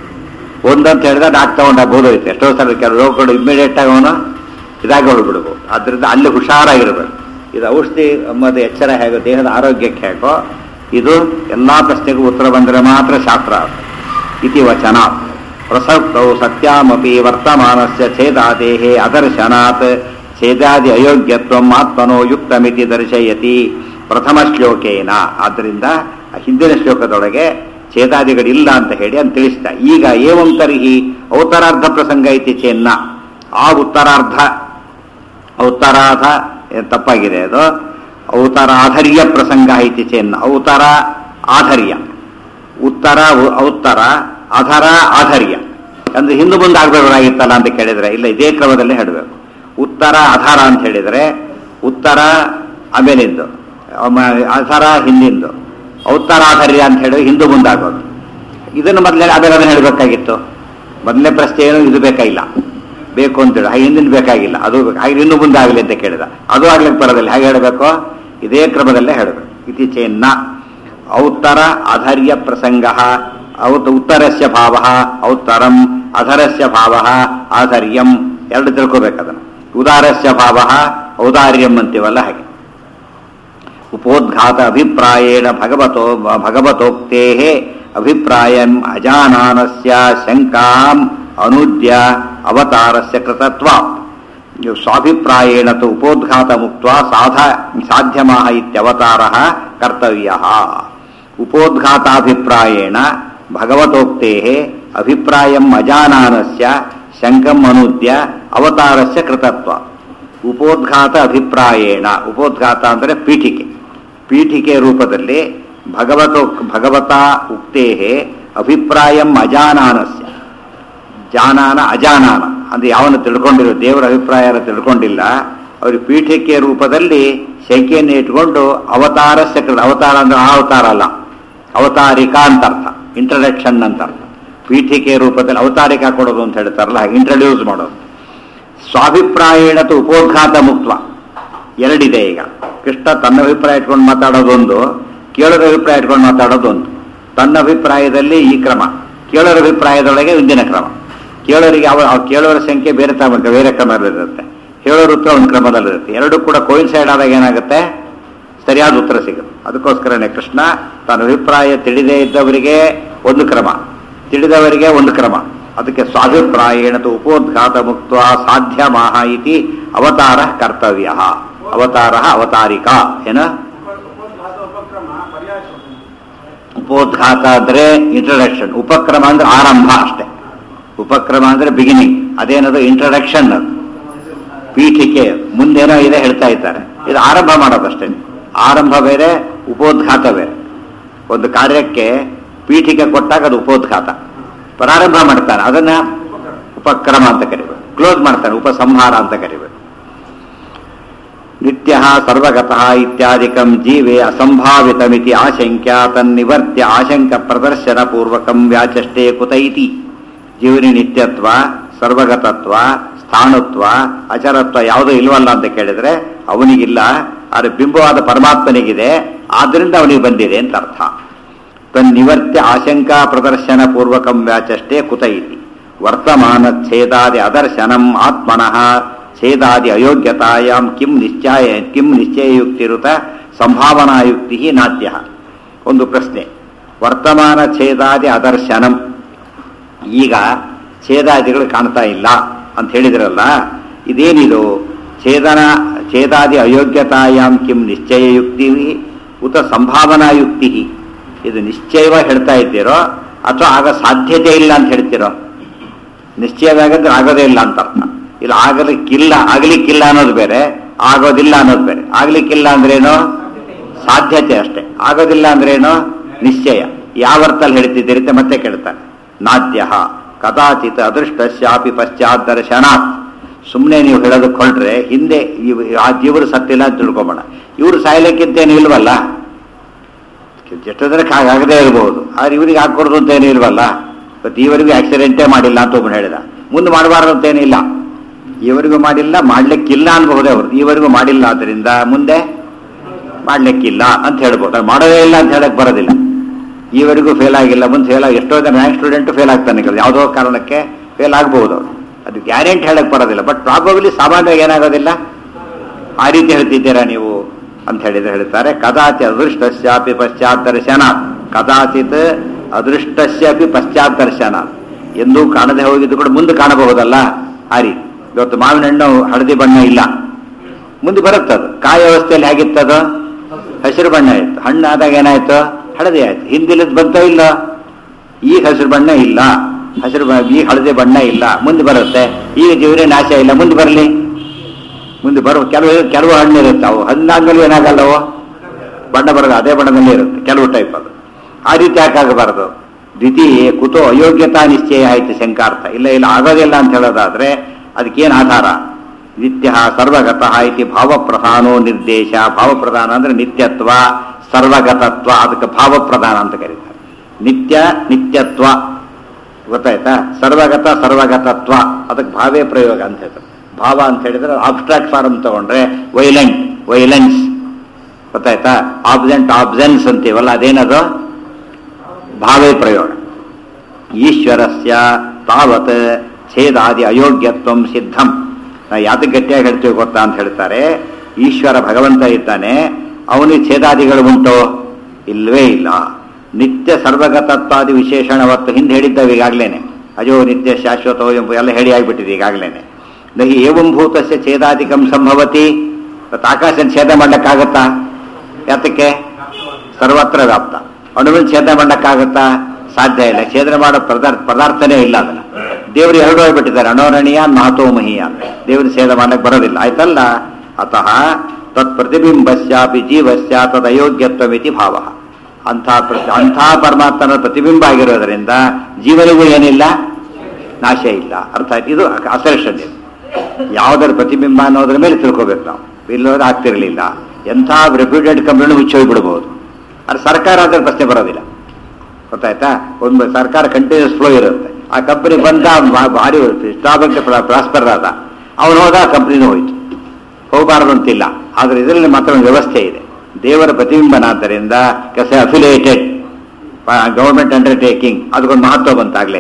ಒಂದಂತ ಹೇಳಿದ್ರೆ ಡಾಕ್ ತಗೊಂಡ ಬೋಧೈತೆ ಎಷ್ಟೋ ಸಲ ಕೆಲವು ರೋಗಗಳು ಇಮ್ಮಿಡಿಯೇಟ್ ಆಗಿ ಅವನು ಇದಾಗಿ ಹೊರಬಿಡ್ಬೋದು ಆದ್ರಿಂದ ಅಲ್ಲಿ ಹುಷಾರಾಗಿರ್ಬೇಕು ಇದು ಔಷಧಿ ಎಂಬುದು ಎಚ್ಚರ ಹೇಗೋ ದೇಹದ ಆರೋಗ್ಯಕ್ಕೆ ಹೇಗೋ ಇದು ಎಲ್ಲಾ ಪ್ರಶ್ನೆಗೂ ಉತ್ತರ ಬಂದರೆ ಮಾತ್ರ ಶಾಸ್ತ್ರ ಇತಿ ವಚನ ಪ್ರಸಕ್ತೌ ಸತ್ಯಾಮಪಿ ವರ್ತಮಾನಸ್ಯ ಛೇದಾದೇಹೇ ಅದರ್ಶನಾತ್ ಛೇದಾದಿ ಅಯೋಗ್ಯತ್ವಂ ಆತ್ಮನೋ ಯುಕ್ತಮಿತಿ ದರ್ಶಯತಿ ಪ್ರಥಮ ಶ್ಲೋಕೇನ ಆದ್ದರಿಂದ ಆ ಹಿಂದಿನ ಶ್ಲೋಕದೊಳಗೆ ಛೇದಾದಿಗಳಿಲ್ಲ ಅಂತ ಹೇಳಿ ಅಂತ ತಿಳಿಸ್ತ ಈಗ ಏವಂ ತರ್ಹಿ ಔತರಾರ್ಧ ಪ್ರಸಂಗ ಐತಿ ಚೆನ್ನ ಆ ಉತ್ತರಾರ್ಧ ಔತರಾಧ ಏನ್ ತಪ್ಪಾಗಿದೆ ಅದು ಔತರಾಧರ್ಯ ಪ್ರಸಂಗ ಐತಿ ಚೆನ್ನ ಔತರ ಆಧರ್ಯ ಉತ್ತರ ಉ- ಔತ್ತರ ಅಧರ ಆಧರ್ಯ ಅಂದ್ರೆ ಹಿಂದೆ ಮುಂದೆ ಆಗ್ಬೇಕಾಗಿತ್ತಲ್ಲ ಅಂತ ಕೇಳಿದ್ರೆ ಇಲ್ಲ ಇದೇ ಕ್ರಮದಲ್ಲಿ ಹೇಳಬೇಕು ಉತ್ತರ ಅಧಾರ ಅಂತ ಹೇಳಿದ್ರೆ ಉತ್ತರ ಆಮೇಲಿಂದು ಆಮ- ಅಧರ ಹಿಂದಿಂದು ಔತ್ತರಾಧರ್ಯ ಅಂತ ಹೇಳಿ ಹಿಂದೆ ಮುಂದಾಗೋದು ಇದನ್ನು ಮೊದಲೇ ಆಮೇಲೆ ಅದನ್ನು ಹೇಳಬೇಕಾಗಿತ್ತು ಮೊದಲನೇ ಪ್ರಶ್ನೆ ಏನು ಇದು ಬೇಕಾಗಿಲ್ಲ ಬೇಕು ಅಂತೇಳಿ ಹಾಗೆ ಹಿಂದಿನ ಬೇಕಾಗಿಲ್ಲ ಅದು ಬೇಕು. ಹಾಗೆ ಇನ್ನು ಮುಂದೆ ಆಗಲಿ ಅಂತ ಕೇಳಿದ ಅದು ಆಗ್ಲಿಕ್ಕೆ ಬರೋದಿಲ್ಲ ಹಾಗೆ ಹೇಳಬೇಕು ಇದೇ ಕ್ರಮದಲ್ಲೇ ಹೇಳಬೇಕು ಇತ್ತೀಚೆನ್ನ ಔತ್ತರ ಅಧರ್ಯ ಪ್ರಸಂಗ ಔತ್ ಉತ್ತರಸ್ಯ ಭಾವ ಔತ್ತರಂ ಅಧರಸ್ಯ ಭಾವ ಆಧರ್ಯಂ ಎರಡು ತಿಳ್ಕೋಬೇಕು ಅದನ್ನು ಉದಾರಸ್ಯ ಭಾವ ಔದಾರ್ಯಂ ಅಂತೀವಲ್ಲ ಹಾಗೆ ಉಪೋದ್ಘಾತ ಅಭಿಪ್ರಾಯೇಣ ಭಗವತೋ ಭಗವತೋಕ್ತೇ ಅಭಿಪ್ರಾಯಂ ಅಜಾನಾನಸ್ಯ ಶಂಕಾಂ ಅನುದ್ಯ ಅವತಾರಸ್ಯ ಕೃತತ್ವ ಸ್ವಾಭಿಪ್ರಾಯೇಣ ತು ಉಪೋದ್ಘಾತ ಮುಕ್ತ ಸಾಧ ಸಾಧ್ಯಮಾಹ ಇತ್ಯವತಾರ ಕರ್ತವ್ಯ ಉಪೋದ್ಘಾತಾಭಿಪ್ರಾಯೇಣ ಭಗವತೋಕ್ತೇ ಅಭಿಪ್ರಾಯಂ ಅಜಾನಾನಸ್ಯ ಶಂಕಂ ಅನುದ್ಯ ಅವತಾರಸ್ಯ ಕೃತತ್ವ ಉಪೋದ್ಘಾತ ಅಭಿಪ್ರಾಯೇಣ ಉಪೋದ್ಘಾತ ಅಂದರೆ ಪೀಠಿಕೆ ಪೀಠಿಕೆ ರೂಪದಲ್ಲಿ ಭಗವತೋ ಭಗವತ ಉಕ್ತೇ ಅಭಿಪ್ರಾಯಂ ಅಜಾನಾನಸ್ಯ ಜಾನಾನ ಅಜಾನಾನ ಅಂದ್ರೆ ಯಾವನು ತಿಳ್ಕೊಂಡಿರೋ ದೇವರ ಅಭಿಪ್ರಾಯ ಯಾರು ತಿಳ್ಕೊಂಡಿಲ್ಲ ಅವ್ರಿಗೆ ಪೀಠಿಕೆ ರೂಪದಲ್ಲಿ ಶಂಕೆಯನ್ನು ಇಟ್ಕೊಂಡು ಅವತಾರಸ್ಯ ಕೃತ ಅವತಾರ ಅಂದ್ರೆ ಆ ಅವತಾರ ಅಲ್ಲ ಅವತಾರಿಕಾ ಅಂತ ಅರ್ಥ ಇಂಟ್ರಡಕ್ಷನ್ ಅಂತ ಅರ್ಥ ಪೀಠಿಕೆ ರೂಪದಲ್ಲಿ ಅವತಾರಿಕಾ ಕೊಡೋದು ಅಂತ ಹೇಳ್ತಾರಲ್ಲ ಹಾಗೆ ಇಂಟ್ರಡ್ಯೂಸ್ ಮಾಡೋದು ಸ್ವಾಭಿಪ್ರಾಯೇಣತು ಉಪೋದ್ಘಾತ ಮುಕ್ತ ಎರಡಿದೆ ಈಗ ಕೃಷ್ಣ ತನ್ನ ಅಭಿಪ್ರಾಯ ಇಟ್ಕೊಂಡು ಮಾತಾಡೋದೊಂದು ಕೇಳೋರ ಅಭಿಪ್ರಾಯ ಇಟ್ಕೊಂಡು ಮಾತಾಡೋದೊಂದು ತನ್ನ ಅಭಿಪ್ರಾಯದಲ್ಲಿ ಈ ಕ್ರಮ ಕೇಳೋರ ಅಭಿಪ್ರಾಯದೊಳಗೆ ಹಿಂದಿನ ಕ್ರಮ ಕೇಳೋರಿಗೆ ಯಾವ ಅವ್ರು ಕೇಳೋರ ಸಂಖ್ಯೆ ಬೇರೆ ತ ಬೇರೆ ಕ್ರಮದಲ್ಲಿರುತ್ತೆ ಹೇಳೋರ ಉತ್ತರ ಒಂದು ಕ್ರಮದಲ್ಲಿರುತ್ತೆ ಎರಡು ಕೂಡ ಕೋಯಿನ್ಸೈಡ್ ಆದಾಗ ಏನಾಗುತ್ತೆ ಸರಿಯಾದ ಉತ್ತರ ಸಿಗುತ್ತೆ ಅದಕ್ಕೋಸ್ಕರನೇ ಕೃಷ್ಣ ತನ್ನ ಅಭಿಪ್ರಾಯ ತಿಳಿದೇ ಇದ್ದವರಿಗೆ ಒಂದು ಕ್ರಮ ತಿಳಿದವರಿಗೆ ಒಂದು ಕ್ರಮ ಅದಕ್ಕೆ ಸ್ವಾಭಿಪ್ರಾಯೇಣ ತು ಉಪೋದ್ಘಾತ ಮುಕ್ತ ಸಾಧ್ಯ ಮಾಹ ಇತಿ ಅವತಾರ ಕರ್ತವ್ಯ ಅವತಾರ ಅವತಾರಿಕ ಏನ ಉಪೋದ್ಘಾತ ಉಪಕ್ರಮ ಪರ್ಯಾಯ ಶಬ್ದ. ಉಪೋದ್ಘಾತ ಅಂದ್ರೆ ಇಂಟ್ರಡಕ್ಷನ್ ಉಪಕ್ರಮ ಅಂದ್ರೆ ಆರಂಭ ಅಷ್ಟೇ ಉಪಕ್ರಮ ಅಂದ್ರೆ ಬಿಗಿನಿಂಗ್ ಅದೇನದು ಇಂಟ್ರಡಕ್ಷನ್ ಅದು ಪೀಠಿಕೆ ಮುಂದೇನೋ ಇದೆ ಹೇಳ್ತಾ ಇದ್ದಾರೆ ಇದು ಆರಂಭ ಮಾಡೋದಷ್ಟೇ ಆರಂಭ ಬೇರೆ ಉಪೋದ್ಘಾತ ಬೇರೆ ಒಂದು ಕಾರ್ಯಕ್ಕೆ ಪೀಠಿಕೆ ಕೊಟ್ಟಾಗ ಅದು ಉಪೋದ್ಘಾತ ಪ್ರಾರಂಭ ಮಾಡ್ತಾನೆ ಅದನ್ನ ಉಪಕ್ರಮ ಅಂತ ಕರಿಬೇಕು ಕ್ಲೋಸ್ ಮಾಡ್ತಾನೆ ಉಪಸಂಹಾರ ಅಂತ ಕರಿಬೇಕು ನಿತ್ಯ ಸರ್ವಗತಃ ಇತ್ಯಾದಿಕಂ ಜೀವೆ ಅಸಂಭಾವಿತಮಿತಿ ಆಶಂಕ್ಯ ತನ್ನಿವರ್ತ್ಯ ಆಶಂಕ ಪ್ರದರ್ಶನ ಪೂರ್ವಕಂ ವ್ಯಾಚಷ್ಟೇ ಕುತ ಇತಿ ಜೀವನಿ ನಿತ್ಯತ್ವ ಸರ್ವಗತತ್ವ ಸ್ಥಾಣತ್ವ ಅಚರತ್ವ ಯಾವುದೂ ಇಲ್ವಲ್ಲ ಅಂತ ಕೇಳಿದ್ರೆ ಅವನಿಗಿಲ್ಲ ಆದರೆ ಬಿಂಬವಾದ ಪರಮಾತ್ಮನಿಗಿದೆ ಆದ್ರಿಂದ ಅವನಿಗೆ ಬಂದಿದೆ ಅಂತ ಅರ್ಥ ತನ್ನಿವರ್ತ್ಯ ಆಶಂಕಾ ಪ್ರದರ್ಶನ ಪೂರ್ವಕಂ ವ್ಯಾಚಷ್ಟೇ ಕುತ ಇತಿ ವರ್ತಮಾನ ಛೇದಾದಿ ಅದರ್ಶನಂ ಆತ್ಮನಃ ಛೇದಾದಿ ಅಯೋಗ್ಯತಾಯಾಂ ಕಿಂ ನಿಶ್ಚಯ ಕಿಂ ನಿಶ್ಚಯಯುಕ್ತಿರುತ ಸಂಭಾವನಾಯುಕ್ತಿ ನಾಟ್ಯ ಒಂದು ಪ್ರಶ್ನೆ ವರ್ತಮಾನ ಛೇದಾದಿ ಅದರ್ಶನಂ ಈಗ ಛೇದಾದಿಗಳು ಕಾಣ್ತಾ ಇಲ್ಲ ಅಂತ ಹೇಳಿದ್ರಲ್ಲ ಇದೇನಿದು ಛೇದನ ಛೇದಾದಿ ಅಯೋಗ್ಯತಾಯಾಂ ಕಿಂ ನಿಶ್ಚಯಯುಕ್ತಿ ಉತ ಸಂಭಾವನಾಯುಕ್ತಿ ಇದು ನಿಶ್ಚಯವಾಗಿ ಹೇಳ್ತಾ ಇದ್ದೀರೋ ಅಥವಾ ಆಗ ಸಾಧ್ಯತೆ ಇಲ್ಲ ಅಂತ ಹೇಳ್ತೀರೋ ನಿಶ್ಚಯವಾಗಂದ್ರೆ ಆಗೋದೇ ಇಲ್ಲ ಅಂತ ಅರ್ಥ ಇಲ್ಲ ಆಗಲಿಕ್ಕಿಲ್ಲ ಆಗ್ಲಿಕ್ಕಿಲ್ಲ ಅನ್ನೋದು ಬೇರೆ ಆಗೋದಿಲ್ಲ ಅನ್ನೋದು ಬೇರೆ ಆಗ್ಲಿಕ್ಕಿಲ್ಲ ಅಂದ್ರೇನು ಸಾಧ್ಯತೆ ಅಷ್ಟೇ ಆಗೋದಿಲ್ಲ ಅಂದ್ರೇನು ನಿಶ್ಚಯ ಯಾವ ಅರ್ಥಲ್ಲಿ ಹೇಳ್ತಿದ್ದೀರಿ ಅಂತ ಮತ್ತೆ ಕೇಳ್ತಾನೆ ನಾದ್ಯ ಕದಾಚಿತ್ ಅದೃಷ್ಟಶ್ಯಾಪಿ ಪಶ್ಚಾತ್ ದರ್ಶನಾತ್ ಸುಮ್ಮನೆ ನೀವು ಹೇಳೋದಕ್ಕೆ ಹೊರಟ್ರೆ ಹಿಂದೆ ಇವ್- ಆ ದೇವರು ಸತ್ತಿಲ್ಲ ಅಂತ ತಿಳ್ಕೊಬೇಡ ಇವರು ಸಾಯ್ಲಿಕ್ಕಿಂತೇನು ಇಲ್ವಲ್ಲ ಎಷ್ಟೋದ್ರೆ ಆಗದೇ ಇರಬಹುದು ಆದ್ರೆ ಇವರಿಗೆ ಹಾಕೊಡ್ದು ಅಂತ ಏನೂ ಇಲ್ವಲ್ಲ ಇವತ್ತು ಇವರಿಗೂ ಆಕ್ಸಿಡೆಂಟೇ ಮಾಡಿಲ್ಲ ಅಂತ ಒಬ್ಬನು ಹೇಳಿದ ಮುಂದೆ ಮಾಡಬಾರ್ದು ಅಂತ ಏನಿಲ್ಲ ಇವರಿಗೂ ಮಾಡಿಲ್ಲ ಮಾಡ್ಲಿಕ್ಕಿಲ್ಲ ಅನ್ಬಹುದೇ ಅವರು ಇವರಿಗೂ ಮಾಡಿಲ್ಲ ಆದ್ದರಿಂದ ಮುಂದೆ ಮಾಡ್ಲಿಕ್ಕಿಲ್ಲ ಅಂತ ಹೇಳ್ಬೋದು ಅದು ಮಾಡೋದೇ ಇಲ್ಲ ಅಂತ ಹೇಳಕ್ ಬರೋದಿಲ್ಲ ಈವರೆಗೂ ಫೇಲ್ ಆಗಿಲ್ಲ ಮುಂದೆ ಫೇಲ್ ಆಗಿ ಎಷ್ಟೋ ಜನ ರ್ಯಾಂಕ್ ಸ್ಟೂಡೆಂಟ್ ಫೇಲ್ ಆಗ್ತಾನೆ ಕೆಲವು ಯಾವುದೋ ಕಾರಣಕ್ಕೆ ಫೇಲ್ ಆಗ್ಬಹುದು ಅವ್ರು ಅದು ಗ್ಯಾರಂಟಿ ಹೇಳಕ್ ಬರೋದಿಲ್ಲ ಬಟ್ ಪ್ರಾಬಬಲಿ ಸಾಮಾನ್ಯವಾಗಿ ಏನಾಗೋದಿಲ್ಲ ಆ ರೀತಿ ಹೇಳ್ತಿದ್ದೀರಾ ನೀವು ಅಂತ ಹೇಳಿದ್ರೆ ಹೇಳ್ತಾರೆ ಕದಾಚಿತ್ ಅದೃಷ್ಟಸ್ಯಾಪಿ ಪಶ್ಚಾತ್ ದರ್ಶನ ಕದಾಚಿತ್ ಅದೃಷ್ಟಸ್ಯಾಪಿ ಪಶ್ಚಾತ್ ದರ್ಶನ ಎಂದೂ ಕಾಣದೆ ಹೋಗಿದ್ದು ಕೂಡ ಮುಂದೆ ಕಾಣಬಹುದಲ್ಲ ಆ ರೀತಿ ಇವತ್ತು ಮಾವಿನ ಹಣ್ಣು ಹಳದಿ ಬಣ್ಣ ಇಲ್ಲ ಮುಂದೆ ಬರುತ್ತದು ಕಾಯ ಅವಸ್ಥೆಯಲ್ಲಿ ಹೇಗಿತ್ತದು ಹಸಿರು ಬಣ್ಣ ಇತ್ತು ಹಣ್ಣು ಆದಾಗ ಏನಾಯ್ತು ಹಳದಿ ಆಯ್ತು ಹಿಂದಿಲದ್ ಬಂತೋ ಇಲ್ಲ ಈಗ ಹಸಿರು ಬಣ್ಣ ಇಲ್ಲ ಹಸಿರು ಬ- ಈಗ ಹಳದಿ ಬಣ್ಣ ಇಲ್ಲ ಮುಂದೆ ಬರುತ್ತೆ ಈಗ ಜೀವನೇ ನಾಶ ಇಲ್ಲ ಮುಂದೆ ಬರಲಿ ಮುಂದೆ ಬರುವ ಕೆಲವು ಕೆಲವು ಹಣ್ಣು ಇರುತ್ತೆ ಅವು ಹಣ್ಣಾದ್ಮೇಲೆ ಏನಾಗಲ್ಲವು ಬಣ್ಣ ಬರೋದು ಅದೇ ಬಣ್ಣದಲ್ಲಿ ಇರುತ್ತೆ ಕೆಲವು ಟೈಪ್ ಅದು ಆ ರೀತಿ ಯಾಕಾಗಬಾರದು ದ್ವಿತೀಯ ಕುತೋ ಅಯೋಗ್ಯತಾ ನಿಶ್ಚಯ ಆಯ್ತು ಶಂಕಾರ್ಥ ಇಲ್ಲ ಇಲ್ಲ ಆಗೋದಿಲ್ಲ ಅಂತ ಹೇಳೋದಾದ್ರೆ ಅದಕ್ಕೇನು ಆಧಾರ ನಿತ್ಯ ಸರ್ವಗತಃ ಇತಿ ಭಾವಪ್ರಧಾನೋ ನಿರ್ದೇಶ ಭಾವಪ್ರಧಾನ ಅಂದ್ರೆ ನಿತ್ಯತ್ವ ಸರ್ವಗತತ್ವ ಅದಕ್ಕೆ ಭಾವಪ್ರಧಾನ ಅಂತ ಕರೀತಾರೆ ನಿತ್ಯ ನಿತ್ಯತ್ವ ಗೊತ್ತಾಯ್ತಾ ಸರ್ವಗತ ಸರ್ವಗತತ್ವ ಅದಕ್ಕೆ ಭಾವೇ ಪ್ರಯೋಗ ಅಂತ ಹೇಳ್ತಾರೆ ಭಾವ ಅಂತ ಹೇಳಿದ್ರೆ ಆಬ್ಸ್ಟ್ರಾಕ್ಟ್ ಫಾರ್ಮ್ ತಗೊಂಡ್ರೆ ವೈಲೆಂಟ್ ವೈಲೆನ್ಸ್ ಗೊತ್ತಾಯ್ತಾ ಆಬ್ಸೆಂಟ್ ಆಬ್ಸೆನ್ಸ್ ಅಂತೀವಲ್ಲ ಅದೇನದು ಭಾವೇ ಪ್ರಯೋಗ ಈಶ್ವರಸ್ಯ ತಾವತ್ ಛೇದಾದಿ ಅಯೋಗ್ಯತ್ವಂ ಸಿದ್ಧಂ ನಾವು ಯಾತಕ್ಕೆ ಗಟ್ಟಿಯಾಗಿ ಹೇಳ್ತೀವಿ ಗೊತ್ತಾ ಅಂತ ಹೇಳ್ತಾರೆ ಈಶ್ವರ ಭಗವಂತ ಇದ್ದಾನೆ ಅವನಿಗೆ ಛೇದಾದಿಗಳು ಉಂಟು ಇಲ್ವೇ ಇಲ್ಲ ನಿತ್ಯ ಸರ್ವಗತತ್ವಾದಿ ವಿಶೇಷಣವತ್ತು ಹಿಂದೆ ಹೇಳಿದ್ದಾವೆ ಈಗಾಗಲೇನೆ ಅಜೋ ನಿತ್ಯ ಶಾಶ್ವತೋ ಎಂಬ ಎಲ್ಲ ಹೇಳಿ ಆಗಿಬಿಟ್ಟಿದೆ ಈಗಾಗಲೇನೆ ನಹಿ ಏವಂಭೂತಸ್ಯ ಛೇದಾದಿಕಂ ಸಂಭವತಿ ಇವತ್ತು ಆಕಾಶನ ಛೇದ ಮಾಡ್ಲಿಕ್ಕಾಗತ್ತಾ ಯಾತಕ್ಕೆ ಸರ್ವತ್ರ ವ್ಯಾಪ್ತ ಅಣುವಿನ ಛೇದನ ಮಾಡಕ್ಕಾಗತ್ತಾ ಸಾಧ್ಯ ಇಲ್ಲ ಛೇದನ ಮಾಡೋ ಪದಾರ್ಥ ಪದಾರ್ಥನೇ ಇಲ್ಲ ಅದನ್ನ ದೇವರು ಎರಡು ಹೋಗ್ಬಿಟ್ಟಿದ್ದಾರೆ ಅಣೋರಣೀಯ ಮಹತೋ ಮಹೀಯ ದೇವರು ಛೇದ ಮಾಡಕ್ ಬರೋದಿಲ್ಲ ಆಯ್ತಲ್ಲ ಅತಃ ತತ್ ಪ್ರತಿಬಿಂಬಸ್ಯಾಪಿ ಜೀವಸ್ಯ ತದ್ ಅಯೋಗ್ಯತ್ವಮಿತಿ ಭಾವ ಅಂಥ ಪ್ರ- ಅಂಥ ಪರಮಾತ್ಮನ ಪ್ರತಿಬಿಂಬ ಆಗಿರೋದ್ರಿಂದ ಜೀವನಿಗೂ ಏನಿಲ್ಲ ನಾಶ ಇಲ್ಲ ಅರ್ಥ ಆಯ್ತು ಇದು ಅಸರ್ಷನ್ ಇದು ಯಾವುದರ ಪ್ರತಿಬಿಂಬ ಅನ್ನೋದ್ರ ಮೇಲೆ ತಿಳ್ಕೊಬೇಕು ನಾವು ಇಲ್ಲೋದ್ರೆ ಆಗ್ತಿರ್ಲಿಲ್ಲ ಎಂಥ ರೆಪ್ಯೂಟೆಡ್ ಕಂಪ್ನಿನೂ ಮುಚ್ಚೋಗ್ಬಿಡ್ಬೋದು ಅದು ಸರ್ಕಾರ ಅದ್ರ ಪ್ರಶ್ನೆ ಬರೋದಿಲ್ಲ ಗೊತ್ತಾಯ್ತಾ ಒಂದು ಸರ್ಕಾರ ಕಂಟಿನ್ಯೂಸ್ ಫ್ಲೋ ಇರುತ್ತೆ ಆ ಕಂಪನಿ ಬಂದ ಬಾ- ಭಾರಿ ಸ್ಟಾಕ್ ಪ್ರಾಸ್ಪರ್ ಆದ ಅವನು ಹೋದ ಆ ಕಂಪ್ನಿನೂ ಹೋಯ್ತು ಹೋಗಬಾರದು ಅಂತಿಲ್ಲ ಆದ್ರೆ ಇದರಲ್ಲಿ ಮಾತ್ರ ಒಂದು ವ್ಯವಸ್ಥೆ ಇದೆ ದೇವರ ಪ್ರತಿಬಿಂಬನಾದ್ದರಿಂದ ಕೆಲಸ ಅಫಿಲಿಯೇಟೆಡ್ ಗವರ್ಮೆಂಟ್ ಅಂಡರ್ಟೇಕಿಂಗ್ ಅದಕ್ಕೊಂದು ಮಹತ್ವ ಬಂತಾಗ್ಲೇ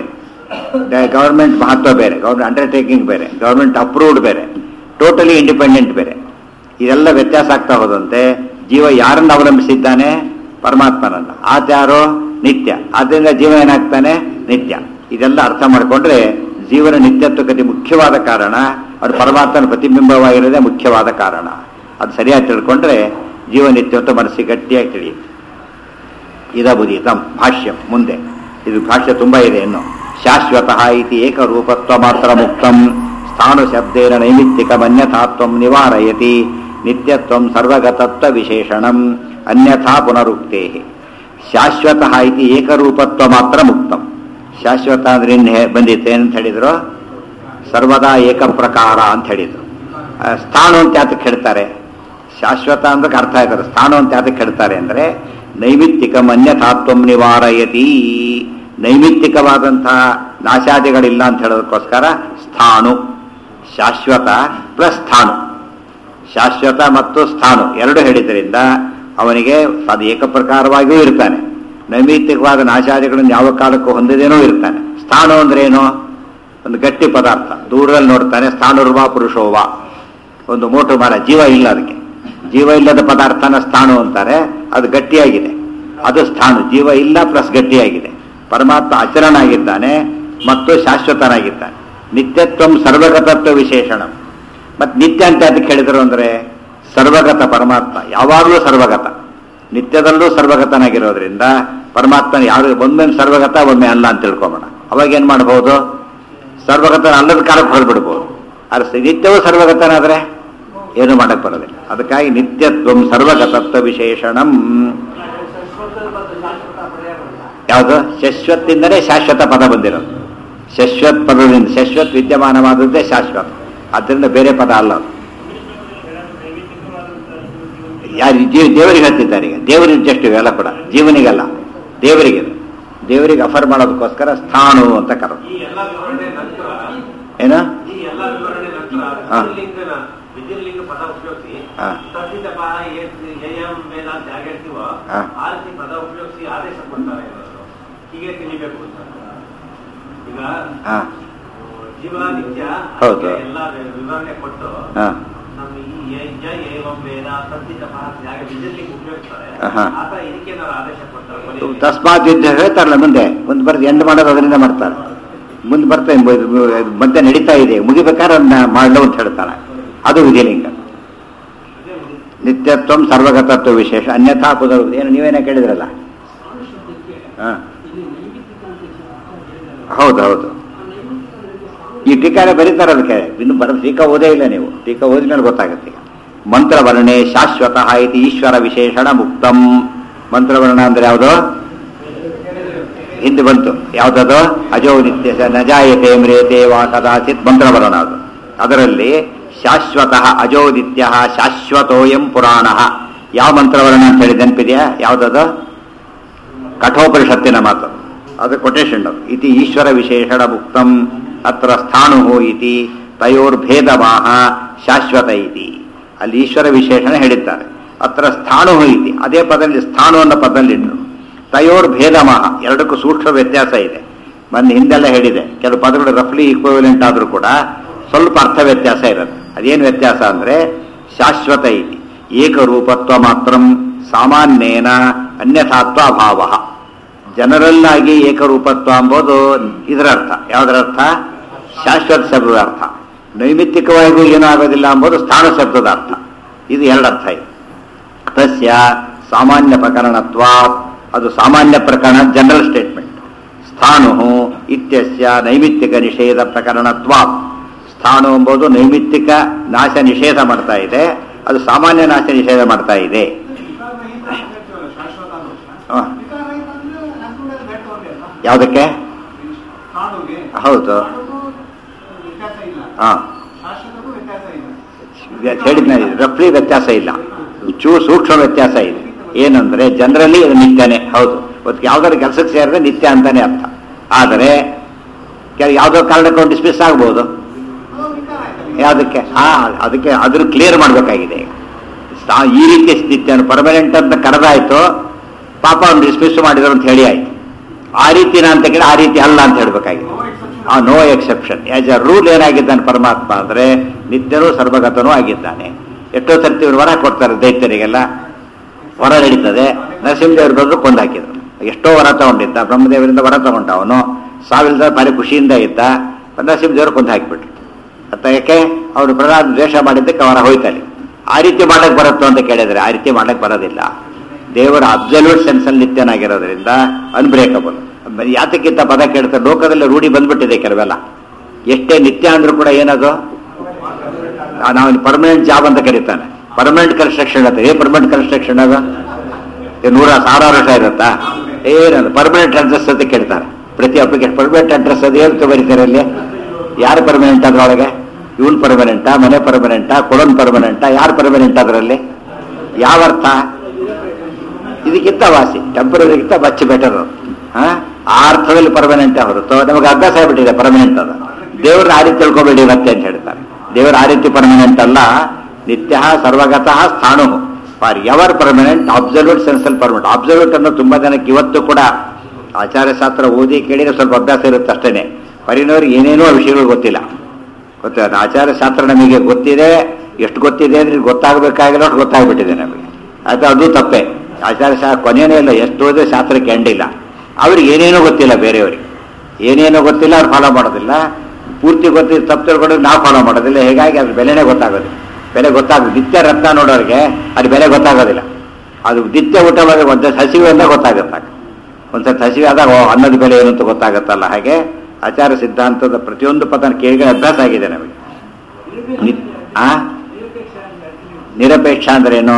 ಗೌರ್ಮೆಂಟ್ ಮಹತ್ವ ಬೇರೆ ಗೌರ್ಮೆಂಟ್ ಅಂಡರ್ಟೇಕಿಂಗ್ ಬೇರೆ ಗೌರ್ಮೆಂಟ್ ಅಪ್ರೂವ್ಡ್ ಬೇರೆ ಟೋಟಲಿ ಇಂಡಿಪೆಂಡೆಂಟ್ ಬೇರೆ ಇದೆಲ್ಲ ವ್ಯತ್ಯಾಸ ಆಗ್ತಾ ಹೋದಂತೆ ಜೀವ ಯಾರನ್ನು ಅವಲಂಬಿಸಿದ್ದಾನೆ ಪರಮಾತ್ಮನನ್ನ ಆಚಾರೋ ನಿತ್ಯ ಆದ್ದರಿಂದ ಜೀವ ಏನಾಗ್ತಾನೆ ನಿತ್ಯ ಇದೆಲ್ಲ ಅರ್ಥ ಮಾಡಿಕೊಂಡ್ರೆ ಜೀವನ ನಿತ್ಯತ್ವಕ್ಕೆ ಮುಖ್ಯವಾದ ಕಾರಣ ಅದು ಪರಮಾತ್ಮನ ಪ್ರತಿಬಿಂಬವಾಗಿರೋದೇ ಮುಖ್ಯವಾದ ಕಾರಣ ಅದು ಸರಿಯಾಗಿ ತಿಳ್ಕೊಂಡ್ರೆ ಜೀವ ನಿತ್ಯತ್ವ ಮನಸ್ಸಿಗೆ ಗಟ್ಟಿಯಾಗಿ ತಿಳಿಯುತ್ತೆ ಇದಬುದೀತಂ ಭಾಷ್ಯಂ ಮುಂದೆ ಇದು ಭಾಷ್ಯ ತುಂಬಾ ಇದೆ ಇನ್ನು ಶಾಶ್ವತಃ ಇತಿ ಏಕರೂಪತ್ವ ಮಾತ್ರ ಮುಕ್ತಂ ಸ್ಥಾನು ಶಬ್ದೇನ ನೈಮಿತ್ತಿಕ ಅನ್ಯಥಾತ್ವಂ ನಿವಾರಯತಿ ನಿತ್ಯತ್ವಂ ಸರ್ವಗತತ್ವ ವಿಶೇಷಣಂ ಅನ್ಯಥಾ ಪುನರುಕ್ತೇ ಶಾಶ್ವತಃ ಇತಿ ಏಕರೂಪತ್ವ ಮಾತ್ರ ಮುಕ್ತಂ ಶಾಶ್ವತ ಅಂದ್ರೆ ಇನ್ನು ಹೇ- ಬಂದಿತ್ತು ಏನಂತ ಹೇಳಿದ್ರು ಸರ್ವದಾ ಏಕಪ್ರಕಾರ ಅಂತ ಹೇಳಿದ್ರು ಆ, ಸ್ಥಾನು ಅಂತ ಯಾತಕ್ಕೆ ಹೇಳ್ತಾರೆ ಶಾಶ್ವತ ಅಂದ್ರೆ ಅರ್ಥ ಆಯ್ತಾರೆ ಸ್ಥಾನು ಅಂತ ಯಾತಕ್ಕೆ ಹೇಳ್ತಾರೆ ಅಂದ್ರೆ ನೈಮಿತ್ತಿಕ ಅನ್ಯಥಾತ್ವಂ ನಿವಾರಯತಿ ನೈಮಿತ್ತಿಕವಾದಂತಹ ನಾಶಾದಿಗಳಿಲ್ಲ ಅಂತ ಹೇಳೋದಕ್ಕೋಸ್ಕರ ಸ್ಥಾನು ಶಾಶ್ವತ ಪ್ಲಸ್ ಸ್ಥಾನು ಶಾಶ್ವತ ಮತ್ತು ಸ್ಥಾನು ಎರಡು ಹೇಳಿದ್ರಿಂದ ಅವನಿಗೆ ಅದು ಏಕಪ್ರಕಾರವಾಗಿಯೂ ಇರ್ತಾನೆ ನೈಮಿತ್ತಿಕವಾದ ನಾಶಾದಿಗಳನ್ನು ಯಾವ ಕಾಲಕ್ಕೂ ಹೊಂದಿದೇನೋ ಇರ್ತಾನೆ ಸ್ಥಾನು ಅಂದ್ರೆ ಏನು ಒಂದು ಗಟ್ಟಿ ಪದಾರ್ಥ ದೂರದಲ್ಲಿ ನೋಡ್ತಾನೆ ಸ್ಥಾನುರ್ವ ಪುರುಷೋವ ಒಂದು ಮೋಟು ಮರ ಜೀವ ಇಲ್ಲ ಅದಕ್ಕೆ ಜೀವ ಇಲ್ಲದ ಪದಾರ್ಥನ ಸ್ಥಾನು ಅಂತಾರೆ ಅದು ಗಟ್ಟಿಯಾಗಿದೆ ಅದು ಸ್ಥಾನು ಜೀವ ಇಲ್ಲ ಪ್ಲಸ್ ಗಟ್ಟಿಯಾಗಿದೆ ಪರಮಾತ್ಮ ಅಚರನಾಗಿದ್ದಾನೆ ಮತ್ತು ಶಾಶ್ವತನಾಗಿದ್ದಾನೆ ನಿತ್ಯತ್ವಂ ಸರ್ವಗತತ್ವ ವಿಶೇಷಣ ಮತ್ತೆ ನಿತ್ಯ ಅಂತ ಅದಕ್ಕೆ ಹೇಳಿದ್ರು ಅಂದ್ರೆ ಸರ್ವಗತ ಪರಮಾತ್ಮ ಯಾವಾಗಲೂ ಸರ್ವಗತ ನಿತ್ಯದಲ್ಲೂ ಸರ್ವಗತನಾಗಿರೋದ್ರಿಂದ ಪರಮಾತ್ಮನ ಯಾರು ಒಮ್ಮೆ ಸರ್ವಗತ ಒಮ್ಮೆ ಅಲ್ಲ ಅಂತ ತಿಳ್ಕೊಂಬೋಣ ಅವಾಗ ಏನ್ ಮಾಡಬಹುದು ಸರ್ವಗತನ ಅಲ್ಲದ ಕಾಲಕ್ಕೆ ಹೊರಬಿಡ್ಬೋದು ಆದ್ರೆ ನಿತ್ಯವೂ ಸರ್ವಗತನಾದ್ರೆ ಏನು ಮಾಡಕ್ ಬರೋದಿಲ್ಲ ಅದಕ್ಕಾಗಿ ನಿತ್ಯತ್ವಂ ಸರ್ವಗತತ್ವ ವಿಶೇಷಣಂ ಯಾವುದು ಶಶ್ವತ್ತಿಂದಲೇ ಶಾಶ್ವತ ಪದ ಬಂದಿರೋದು ಶಶ್ವತ್ ಪದದಿಂದ ಶಶ್ವತ್ ವಿದ್ಯಮಾನವಾದದ್ದೇ ಶಾಶ್ವತ ಆದ್ದರಿಂದ ಬೇರೆ ಪದ ಅಲ್ಲ ಅದು. ಯಾರು ಜೀವ- ದೇವರಿಗೆ ಹೇಳ್ತಿದ್ದಾರೆ ಈಗ ದೇವರಿಗೆ ಜಸ್ಟ್ ಇವೆಲ್ಲ ಕೂಡ ಜೀವನಿಗಲ್ಲ ದೇವರಿಗೆ ಇದು. ದೇವರಿಗೆ ಅಫರ್ ಮಾಡೋದಕ್ಕೋಸ್ಕರ ಸ್ಥಾಣು ಅಂತ ಕರೋದು ಈ ಎಲ್ಲ ವಿವರಣೆ ನಂತರ ಏನು ಈ ಎಲ್ಲ ವಿವರಣೆ ನಂತರ ಹಾ. ವಿದ್ಯುರ್ಲಿಂಗನ ವಿದ್ಯುರ್ಲಿಂಗ ಪದ ಉಪಯೋಗಿಸಿ ಹಾ. ತದ್ದಿತ ಪಹ ಯಯಂ ವೇದ ಅಂತ ಹೇಗೆ ಹೇಳ್ತೀವೋ ಹಾ. ಆ ರೀತಿ ಪದ ಉಪಯೋಗಿಸಿ ಆದೇಶ ಕೊಡ್ತಾರೆ ಎಲ್ಲರೂ. ಹೀಗೆ ತಿಳಿಬೇಕು ಅಂತ ಈಗ ಹಾ ಜೀವ ನಿತ್ಯ ಹೌದು. ಅದಕ್ಕೆ ಎಲ್ಲ ವಿವರಣೆ ಕೊಟ್ಟು ಹಾ ನಮ್ಮ ಈ ಯಜ್ಞ ಏವಂ ವೇದ ತದ್ದಿತ ಪಹ ಅಂತ ಹೇಗೆ ವಿದ್ಯುರ್ಲಿಂಗ ಉಪಯೋಗಿಸ್ತಾರೆ ಆಹಾ. ಆತ ಇದಕ್ಕೆ ನಾವು ಆದೇಶ ಕೊಡ್ತಾರೆ ಕೊನೆಯಲ್ಲಿ. ತಸ್ಮಾತ್ ಯುದ್ಧ ಹೇಳ್ತಾರಲ್ಲ ಮುಂದೆ ಮುಂದೆ ಬರ್ದು ಎಂಡ್ ಮಾಡೋದು ಅದರಿಂದ ಮಾಡ್ತಾರೆ ಮುಂದೆ ಬರ್ತಾ ಮತ್ತೆ ನಡೀತಾ ಇದೆ ಮುಗಿಬೇಕಾದ್ರೆ ಅದನ್ನ ಮಾಡಲು ಅಂತ ಹೇಳ್ತಾನೆ ಅದು ವಿಧಿಲಿಂಗ ಅದೇ ಒಂದು ನಿತ್ಯತ್ವಂ ಸರ್ವಗತತ್ವ ವಿಶೇಷ ಅನ್ಯಥಾ ಪುನರ್ ಏನು ನೀವೇನೇ ಕೇಳಿದ್ರಲ್ಲ ಹಾ ಹೌದು ಹೌದು ಈ ಟೀಕಾರೆ ಬರೀತಾರೆ ಅದಕ್ಕೆ ಇನ್ನು ಬರ ಟೀಕಾ ಓದೇ ಇಲ್ಲ ನೀವು ಟೀಕಾ ಓದಿದ್ಮೇಲೆ ಗೊತ್ತಾಗುತ್ತೆ ಈಗ ಮಂತ್ರವರ್ಣೆ ಶಾಶ್ವತಃ ಇತಿ ಈಶ್ವರ ವಿಶೇಷಣ ಮುಕ್ತಂ ಮಂತ್ರವರ್ಣ ಅಂದ್ರೆ ಯಾವುದು ಹಿಂದೆ ಬಂತು ಯಾವ್ದದು ಅಜೋ ನಿತ್ಯ ಸ ನಜಾಯತೆ ಮ್ರಿಯತೆ ವಾ ಕದಾಚಿತ್ ಮಂತ್ರವರ್ಣ ಅದು ಅದರಲ್ಲಿ ಶಾಶ್ವತಃ ಅಜೋ ನಿತ್ಯ ಶಾಶ್ವತೋಯಂ ಪುರಾಣ ಯಾವ ಮಂತ್ರವರ್ಣ ಅಂತ ಹೇಳಿ ನೆನಪಿದೆಯಾ ಯಾವ್ದದು ಕಠೋಪನಿಷತ್ತಿನ ಮಾತು ಅದು ಕೊಟೇಶನ್ ಅದು ಇತಿ ಈಶ್ವರ ವಿಶೇಷಣ ಮುಕ್ತಂ ಅತ್ರ ಸ್ಥಾಣು ಇತಿ ತಯೋರ್ಭೇದವಾಹ ಶಾಶ್ವತ ಇತಿ ಅಲ್ಲಿ ಈಶ್ವರ ವಿಶೇಷಣ ಹೇಳಿದ್ದಾರೆ ಅತ್ರ ಸ್ಥಾಣು ಇತಿ ಅದೇ ಪದದಲ್ಲಿ ಸ್ಥಾಣು ಅನ್ನೋ ಪದದಲ್ಲಿ ಇಟ್ರು ತಯೋರ್ ಭೇದಮಾಹ ಎರಡಕ್ಕೂ ಸೂಕ್ಷ್ಮ ವ್ಯತ್ಯಾಸ ಇದೆ ಮೊನ್ನೆ ಹಿಂದೆಲ್ಲ ಹೇಳಿದೆ ಕೆಲವು ಪದಗಳು ರಫ್ಲಿ ಈಕ್ವಲೆಂಟ್ ಆದ್ರೂ ಕೂಡ ಸ್ವಲ್ಪ ಅರ್ಥ ವ್ಯತ್ಯಾಸ ಇರುತ್ತೆ ಅದೇನು ವ್ಯತ್ಯಾಸ ಅಂದ್ರೆ ಶಾಶ್ವತ ಇತಿ ಏಕರೂಪತ್ವ ಮಾತ್ರ ಸಾಮಾನ್ಯೇನ ಅನ್ಯಥಾತ್ವ ಅಭಾವ ಜನರಲ್ ಆಗಿ ಏಕರೂಪತ್ವ ಎಂಬುದು ಇದರ ಅರ್ಥ ಯಾವುದರ ಅರ್ಥ ಶಾಶ್ವತ ಶಬ್ದದ ಅರ್ಥ ನೈಮಿತ್ತಿಕವಾಗಿಯೂ ಏನೂ ಆಗೋದಿಲ್ಲ ಎಂಬುದು ಸ್ಥಾನ ಶಬ್ದದ ಅರ್ಥ ಇದು ಎರಡು ಅರ್ಥ ಇದೆ ತಸ್ಯ ಸಾಮಾನ್ಯ ಪ್ರಕರಣತ್ವ ಅದು ಸಾಮಾನ್ಯ ಪ್ರಕರಣ ಜನರಲ್ ಸ್ಟೇಟ್ಮೆಂಟ್ ಸ್ಥಾನು ಇತ್ಯಸ್ಯ ನೈಮಿತ್ತಿಕ ನಿಷೇಧ ಪ್ರಕರಣತ್ವ ಸ್ಥಾನು ಎಂಬುದು ನೈಮಿತ್ತಿಕ ನಾಶ ನಿಷೇಧ ಮಾಡ್ತಾ ಇದೆ ಅದು ಸಾಮಾನ್ಯ ನಾಶ ನಿಷೇಧ ಮಾಡ್ತಾ ಇದೆ ಶಾಶ್ವತ ಅನ್ನೋ ಹ. ವಿಕಾರ ಅಂದ್ರೆ ಹಸ್ಬೆಂಡ್ ಬೆಟ್ ಹೋಗ್ಯಲ್ಲ ಯಾವುದಕ್ಕೆ ಕಾಡುಗೆ ಹೌದು ಕಾಡುಗೂ ವ್ಯತ್ಯಾಸ ಇಲ್ಲ ಹಾ ಶಾಶ್ವತಕ್ಕೂ ವ್ಯತ್ಯಾಸ ಇಲ್ಲ ಹೇಳಿದ್ನ ರಫ್ಲಿ ವ್ಯತ್ಯಾಸ ಇಲ್ಲ ಚೂ ಸೂಕ್ಷ್ಮ ವ್ಯತ್ಯಾಸ ಇದೆ ಏನಂದ್ರೆ ಜನರಲಿ ಇದು ನಿತ್ಯನೇ ಹೌದು ಇವತ್ತು ಯಾವ್ದಾದ್ರು ಕೆಲಸಕ್ಕೆ ಸೇರಿದ್ರೆ ನಿತ್ಯ ಅಂತಾನೆ ಅರ್ಥ ಆದರೆ ಕೆಲ- ಯಾವ್ದೋ ಕಾರಣಕ್ಕೆ ಡಿಸ್ಮಿಸ್ ಆಗ್ಬೋದು ಅದು ವಿಕಾರ ಆಯ್ತಲ್ಲ ಯಾವುದಕ್ಕೆ ಹಾ ಅದಕ್ಕೆ ಅದನ್ನು ಕ್ಲಿಯರ್ ಮಾಡಬೇಕಾಗಿದೆ ಈಗ ಸಾ- ಈ ರೀತಿಯ ಸ್ಥಿತಿಯನ್ನು ಪರ್ಮನೆಂಟ್ ಅಂತ ಕರೆದಾಯ್ತು ಪಾಪ ಅವ್ನು ಡಿಸ್ಮಿಸ್ ಮಾಡಿದ್ರು ಅಂತ ಹೇಳಿ ಆಯ್ತು ಆ ರೀತಿನ ಅಂತ ಕೇಳಿ ಆ ರೀತಿ ಅಲ್ಲ ಅಂತ ಹೇಳ್ಬೇಕಾಗಿದೆ No, it's a ಆ no exception as a rule ಏನಾಗಿದ್ದಾನೆ ಪರಮಾತ್ಮ ಅಂದ್ರೆ ನಿತ್ಯನೂ ಸರ್ವಗತನೂ ಆಗಿದ್ದಾನೆ ಎಷ್ಟೋ ಸರ್ತಿ ಇವ್ರು ವರ ಕೊಡ್ತಾರೆ ದೈತ್ಯರಿಗೆಲ್ಲ ವರ ನಡೀತದೆ ನರಸಿಂಹದೇವರು ಬಂದ್ರು ಕೊಂದು ಹಾಕಿದ್ರು ಎಷ್ಟೋ ವರ ತಗೊಂಡಿದ್ದ ಬ್ರಹ್ಮದೇವರಿಂದ ವರ ತಗೊಂಡ ಅವನು ಸಾವಿಲ್ದ ಭಾರಿ ಖುಷಿಯಿಂದ ಇದ್ದ ನರಸಿಂಹದೇವರು ಕೊಂದು ಹಾಕಿಬಿಟ್ರು ಅತ್ತ ಯಾಕೆ ಅವರು ಪ್ರಧಾನ ದ್ವೇಷ ಮಾಡಿದ್ದಕ್ಕೆ ಅವರ ಹೋಯ್ತಲ್ಲಿ ಆ ರೀತಿ ಮಾಡಕ್ ಬರುತ್ತೋ ಅಂತ ಕೇಳಿದ್ರೆ ಆ ರೀತಿ ಮಾಡಕ್ ಬರೋದಿಲ್ಲ ದೇವರ ಅಬ್ಸಲ್ಯೂಟ್ ಸೆನ್ಸಲ್ಲಿ ನಿತ್ಯನಾಗಿರೋದ್ರಿಂದ ಅನ್ಬ್ರೇಕಬಲ್ ಯಾತಕ್ಕಿಂತ ಪದ ಕೇಳ್ತಾರೆ ಲೋಕದಲ್ಲಿ ರೂಢಿ ಬಂದ್ಬಿಟ್ಟಿದೆ ಕೆಲವೆಲ್ಲ ಎಷ್ಟೇ ನಿತ್ಯ ಅಂದ್ರೂ ಕೂಡ ಏನದು ಆ, ನಾವು ಪರ್ಮನೆಂಟ್ ಜಾಬ್ ಅಂತ ಕರೀತಾನೆ ಪರ್ಮನೆಂಟ್ ಕನ್ಸ್ಟ್ರಕ್ಷನ್ ಅಂತ ಏನ್ ಪರ್ಮನೆಂಟ್ ಕನ್ಸ್ಟ್ರಕ್ಷನ್ ಅದು ಏನ್ ನೂರ ಸಾವಿರಾರು ವರ್ಷ ಇರುತ್ತಾ ಏನದು ಪರ್ಮನೆಂಟ್ ಅಡ್ರೆಸ್ ಅಂತ ಕೇಳ್ತಾರೆ ಪ್ರತಿ ಅಪ್ಲಿಕೇಶನ್ ಪರ್ಮನೆಂಟ್ ಅಡ್ರೆಸ್ ಅದು ಏನು ಬರೀತಾರೆ ಅಲ್ಲಿ ಯಾರು ಪರ್ಮನೆಂಟ್ ಅದ್ರೊಳಗೆ ಇವನ್ ಪರ್ಮನೆಂಟಾ ಮನೆ ಪರ್ಮನೆಂಟಾ ಕೊಡೋನ್ ಪರ್ಮನೆಂಟಾ ಯಾರು ಪರ್ಮನೆಂಟ್ ಅದರಲ್ಲಿ ಯಾವ ಅರ್ಥ ಇದಕ್ಕಿಂತ ವಾಸಿ ಟೆಂಪರರಿಗಿಂತ ಮಚ್ ಬೆಟರ್ ಆ ಅರ್ಥದಲ್ಲಿ ಪರ್ಮನೆಂಟ್ ಹೊರತು ನಮಗೆ ಅಭ್ಯಾಸ ಆಗ್ಬಿಟ್ಟಿದೆ ಪರ್ಮನೆಂಟ್ ಅದು ದೇವ್ರನ್ನ ಆ ರೀತಿ ತಿಳ್ಕೊಬೇಡಿ ಮತ್ತೆ ಅಂತ ಹೇಳ್ತಾರೆ ದೇವರ ಆ ರೀತಿ ಪರ್ಮನೆಂಟ್ ಅಲ್ಲ ನಿತ್ಯ ಸರ್ವಗತಃ ಸ್ಥಾಣು ಫಾರ್ ಎವರ್ ಪರ್ಮನೆಂಟ್ ಅಬ್ಸಲ್ಯೂಟ್ ಸೆನ್ಸಲ್ ಪರ್ಮನೆಂಟ್ ಅಬ್ಸಲ್ಯೂಟ್ ಅನ್ನೋ ತುಂಬಾ ಜನಕ್ಕೆ ಇವತ್ತು ಕೂಡ ಆಚಾರ್ಯ ಶಾಸ್ತ್ರ ಓದಿ ಕೇಳಿದ್ರೆ ಸ್ವಲ್ಪ ಅಭ್ಯಾಸ ಇರುತ್ತೆ ಅಷ್ಟೇನೆ ಪರಿನವ್ರಿಗೆ ಏನೇನೋ ವಿಷಯಗಳು ಗೊತ್ತಿಲ್ಲ ಗೊತ್ತಿಲ್ಲ ಆಚಾರ್ಯ ಶಾಸ್ತ್ರ ನಮಗೆ ಗೊತ್ತಿದೆ ಎಷ್ಟು ಗೊತ್ತಿದೆ ಅಂದ್ರೆ ಗೊತ್ತಾಗಬೇಕಾಗಿಲ್ಲ ಅಷ್ಟು ಗೊತ್ತಾಗ್ಬಿಟ್ಟಿದೆ ನಮಗೆ ಅದು ಅದು ತಪ್ಪೆ ಆಚಾರ್ಯ ಶಾಸ್ತ್ರ ಕೊನೆಯೇ ಇಲ್ಲ ಎಷ್ಟು ಓದಿದ್ರೆ ಶಾಸ್ತ್ರಕ್ಕೆ ಎಂಡಿಲ್ಲ ಅವ್ರಿಗೆ ಏನೇನೋ ಗೊತ್ತಿಲ್ಲ ಬೇರೆಯವ್ರಿಗೆ ಏನೇನೋ ಗೊತ್ತಿಲ್ಲ ಅವ್ರು ಫಾಲೋ ಮಾಡೋದಿಲ್ಲ ಪೂರ್ತಿ ಗೊತ್ತಿದ್ದು ತಪ್ಪು ತಿಳ್ಕೊಂಡು ನಾವು ಫಾಲೋ ಮಾಡೋದಿಲ್ಲ ಹೀಗಾಗಿ ಅದ್ರ ಬೆಲೆನೇ ಗೊತ್ತಾಗೋದಿಲ್ಲ ಬೆಲೆ ಗೊತ್ತಾಗ ನಿತ್ಯ ರತ್ನ ನೋಡೋರಿಗೆ ಅದ್ರ ಬೆಲೆ ಗೊತ್ತಾಗೋದಿಲ್ಲ ಅದು ನಿತ್ಯ ಊಟ ಮಾಡಿದ್ರೆ ಒಂದು ಹಸಿವೆ ಅಂತ ಗೊತ್ತಾಗುತ್ತೆ ಒಂದ್ಸತಿ ಹಸಿವೆ ಆದಾಗ ಓ ಅನ್ನದ ಬೆಲೆ ಏನು ಅಂತ ಗೊತ್ತಾಗುತ್ತಲ್ಲ ಹಾಗೆ ಆಚಾರ ಸಿದ್ಧಾಂತದ ಪ್ರತಿಯೊಂದು ಪದನ ಕೇಳಿ ಅಭ್ಯಾಸ ಆಗಿದೆ ನಮಗೆ ನಿ- ಆ ನಿರಪೇಕ್ಷ ಅಂದ್ರೆ ಏನು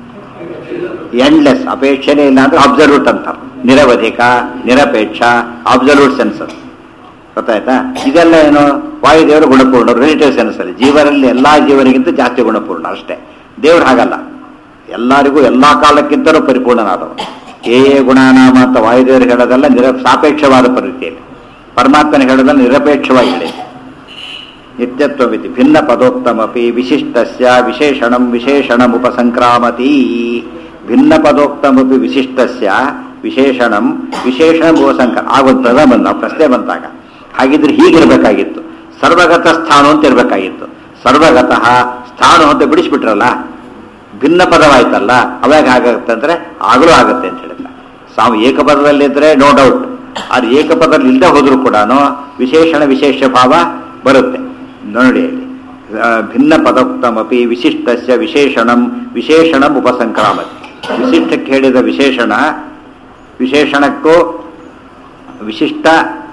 ಎಂಡ್ಲೆಸ್ ಅಪೇಕ್ಷೆನೇ ಇಲ್ಲ ಅಂದ್ರೆ ಅಬ್ಸಲ್ಯೂಟ್ ಅಂತ ನಿರವಧಿಕ ನಿರಪೇಕ್ಷ ಅಬ್ಸಲ್ಯೂಟ್ ಸೆನ್ಸ್ ಗೊತ್ತಾಯ್ತಾ ಇದೆಲ್ಲ ಏನು ವಾಯುದೇವರು ಗುಣಪೂರ್ಣ ರಿಲೇಟಿವ್ ಸೆನ್ಸ್ ಅಲ್ಲಿ ಜೀವರಲ್ಲಿ ಎಲ್ಲಾ ಜೀವನಿಗಿಂತ ಜಾಸ್ತಿ ಗುಣಪೂರ್ಣ ಅಷ್ಟೇ ದೇವ್ರು ಹಾಗಲ್ಲ ಎಲ್ಲರಿಗೂ ಎಲ್ಲಾ ಕಾಲಕ್ಕಿಂತಲೂ ಪರಿಪೂರ್ಣನಾದವ ಏ ಏ ಗುಣನಾಮ ಅಂತ ವಾಯುದೇವರು ಹೇಳೋದಲ್ಲ ನಿರ ಸಾಪೇಕ್ಷವಾದ ಪರಿಸ್ಥಿತಿಯಲ್ಲಿ ಪರಮಾತ್ಮನ ಹೇಳೋದಲ್ಲ ನಿರಪೇಕ್ಷವಾಗಿ ಹೇಳಿ ನಿತ್ಯತ್ವವಿತಿ ಭಿನ್ನ ಪದೋಕ್ತಮಪಿ ವಿಶಿಷ್ಟಸ್ಯ ವಿಶೇಷಣಂ ವಿಶೇಷಣಂ ಉಪಸಂಕ್ರಾಮತಿ ಭಿನ್ನ ಪದೋಕ್ತಮಪಿ ವಿಶಿಷ್ಟಸ್ಯ ವಿಶೇಷಣಂ ವಿಶೇಷಣಂ ಉಪಸಂಕ್ರ ಆಗೊಂದು ಪದ ಬಂದ ಆ ಪ್ರಶ್ನೆ ಬಂದಾಗ ಹಾಗಿದ್ರೆ ಹೀಗಿರ್ಬೇಕಾಗಿತ್ತು ಸರ್ವಗತ ಸ್ಥಾನ ಅಂತ ಇರ್ಬೇಕಾಗಿತ್ತು ಸರ್ವಗತಃ ಸ್ಥಾನ ಅಂತ ಬಿಡಿಸ್ಬಿಟ್ರಲ್ಲ ಭಿನ್ನ ಪದವಾಯ್ತಲ್ಲ ಅವಾಗ ಆಗುತ್ತೆ ಅಂದ್ರೆ ಆಗಲೂ ಆಗುತ್ತೆ ಅಂತ ಹೇಳಿದ ಸಾವು ಏಕಪದದಲ್ಲಿದ್ರೆ ನೋ ಡೌಟ್ ಅದು ಏಕಪದದಲ್ಲಿ ಇಲ್ಲದೆ ಹೋದ್ರೂ ಕೂಡ ವಿಶೇಷಣ ವಿಶೇಷ ಭಾವ ಬರುತ್ತೆ ನೋಡಿ ಅಲ್ಲಿ ಆ, ಭಿನ್ನ ಪದೋಕ್ತಮಪಿ ವಿಶಿಷ್ಟಸ್ಯ ವಿಶೇಷಣಂ ವಿಶೇಷಣಂ ಉಪಸಂಕ್ರಾಮತಿ ವಿಶಿಷ್ಟಕ್ಕೆ ಹೇಳಿದ ವಿಶೇಷಣ ವಿಶೇಷಣಕ್ಕೂ ವಿಶಿಷ್ಟ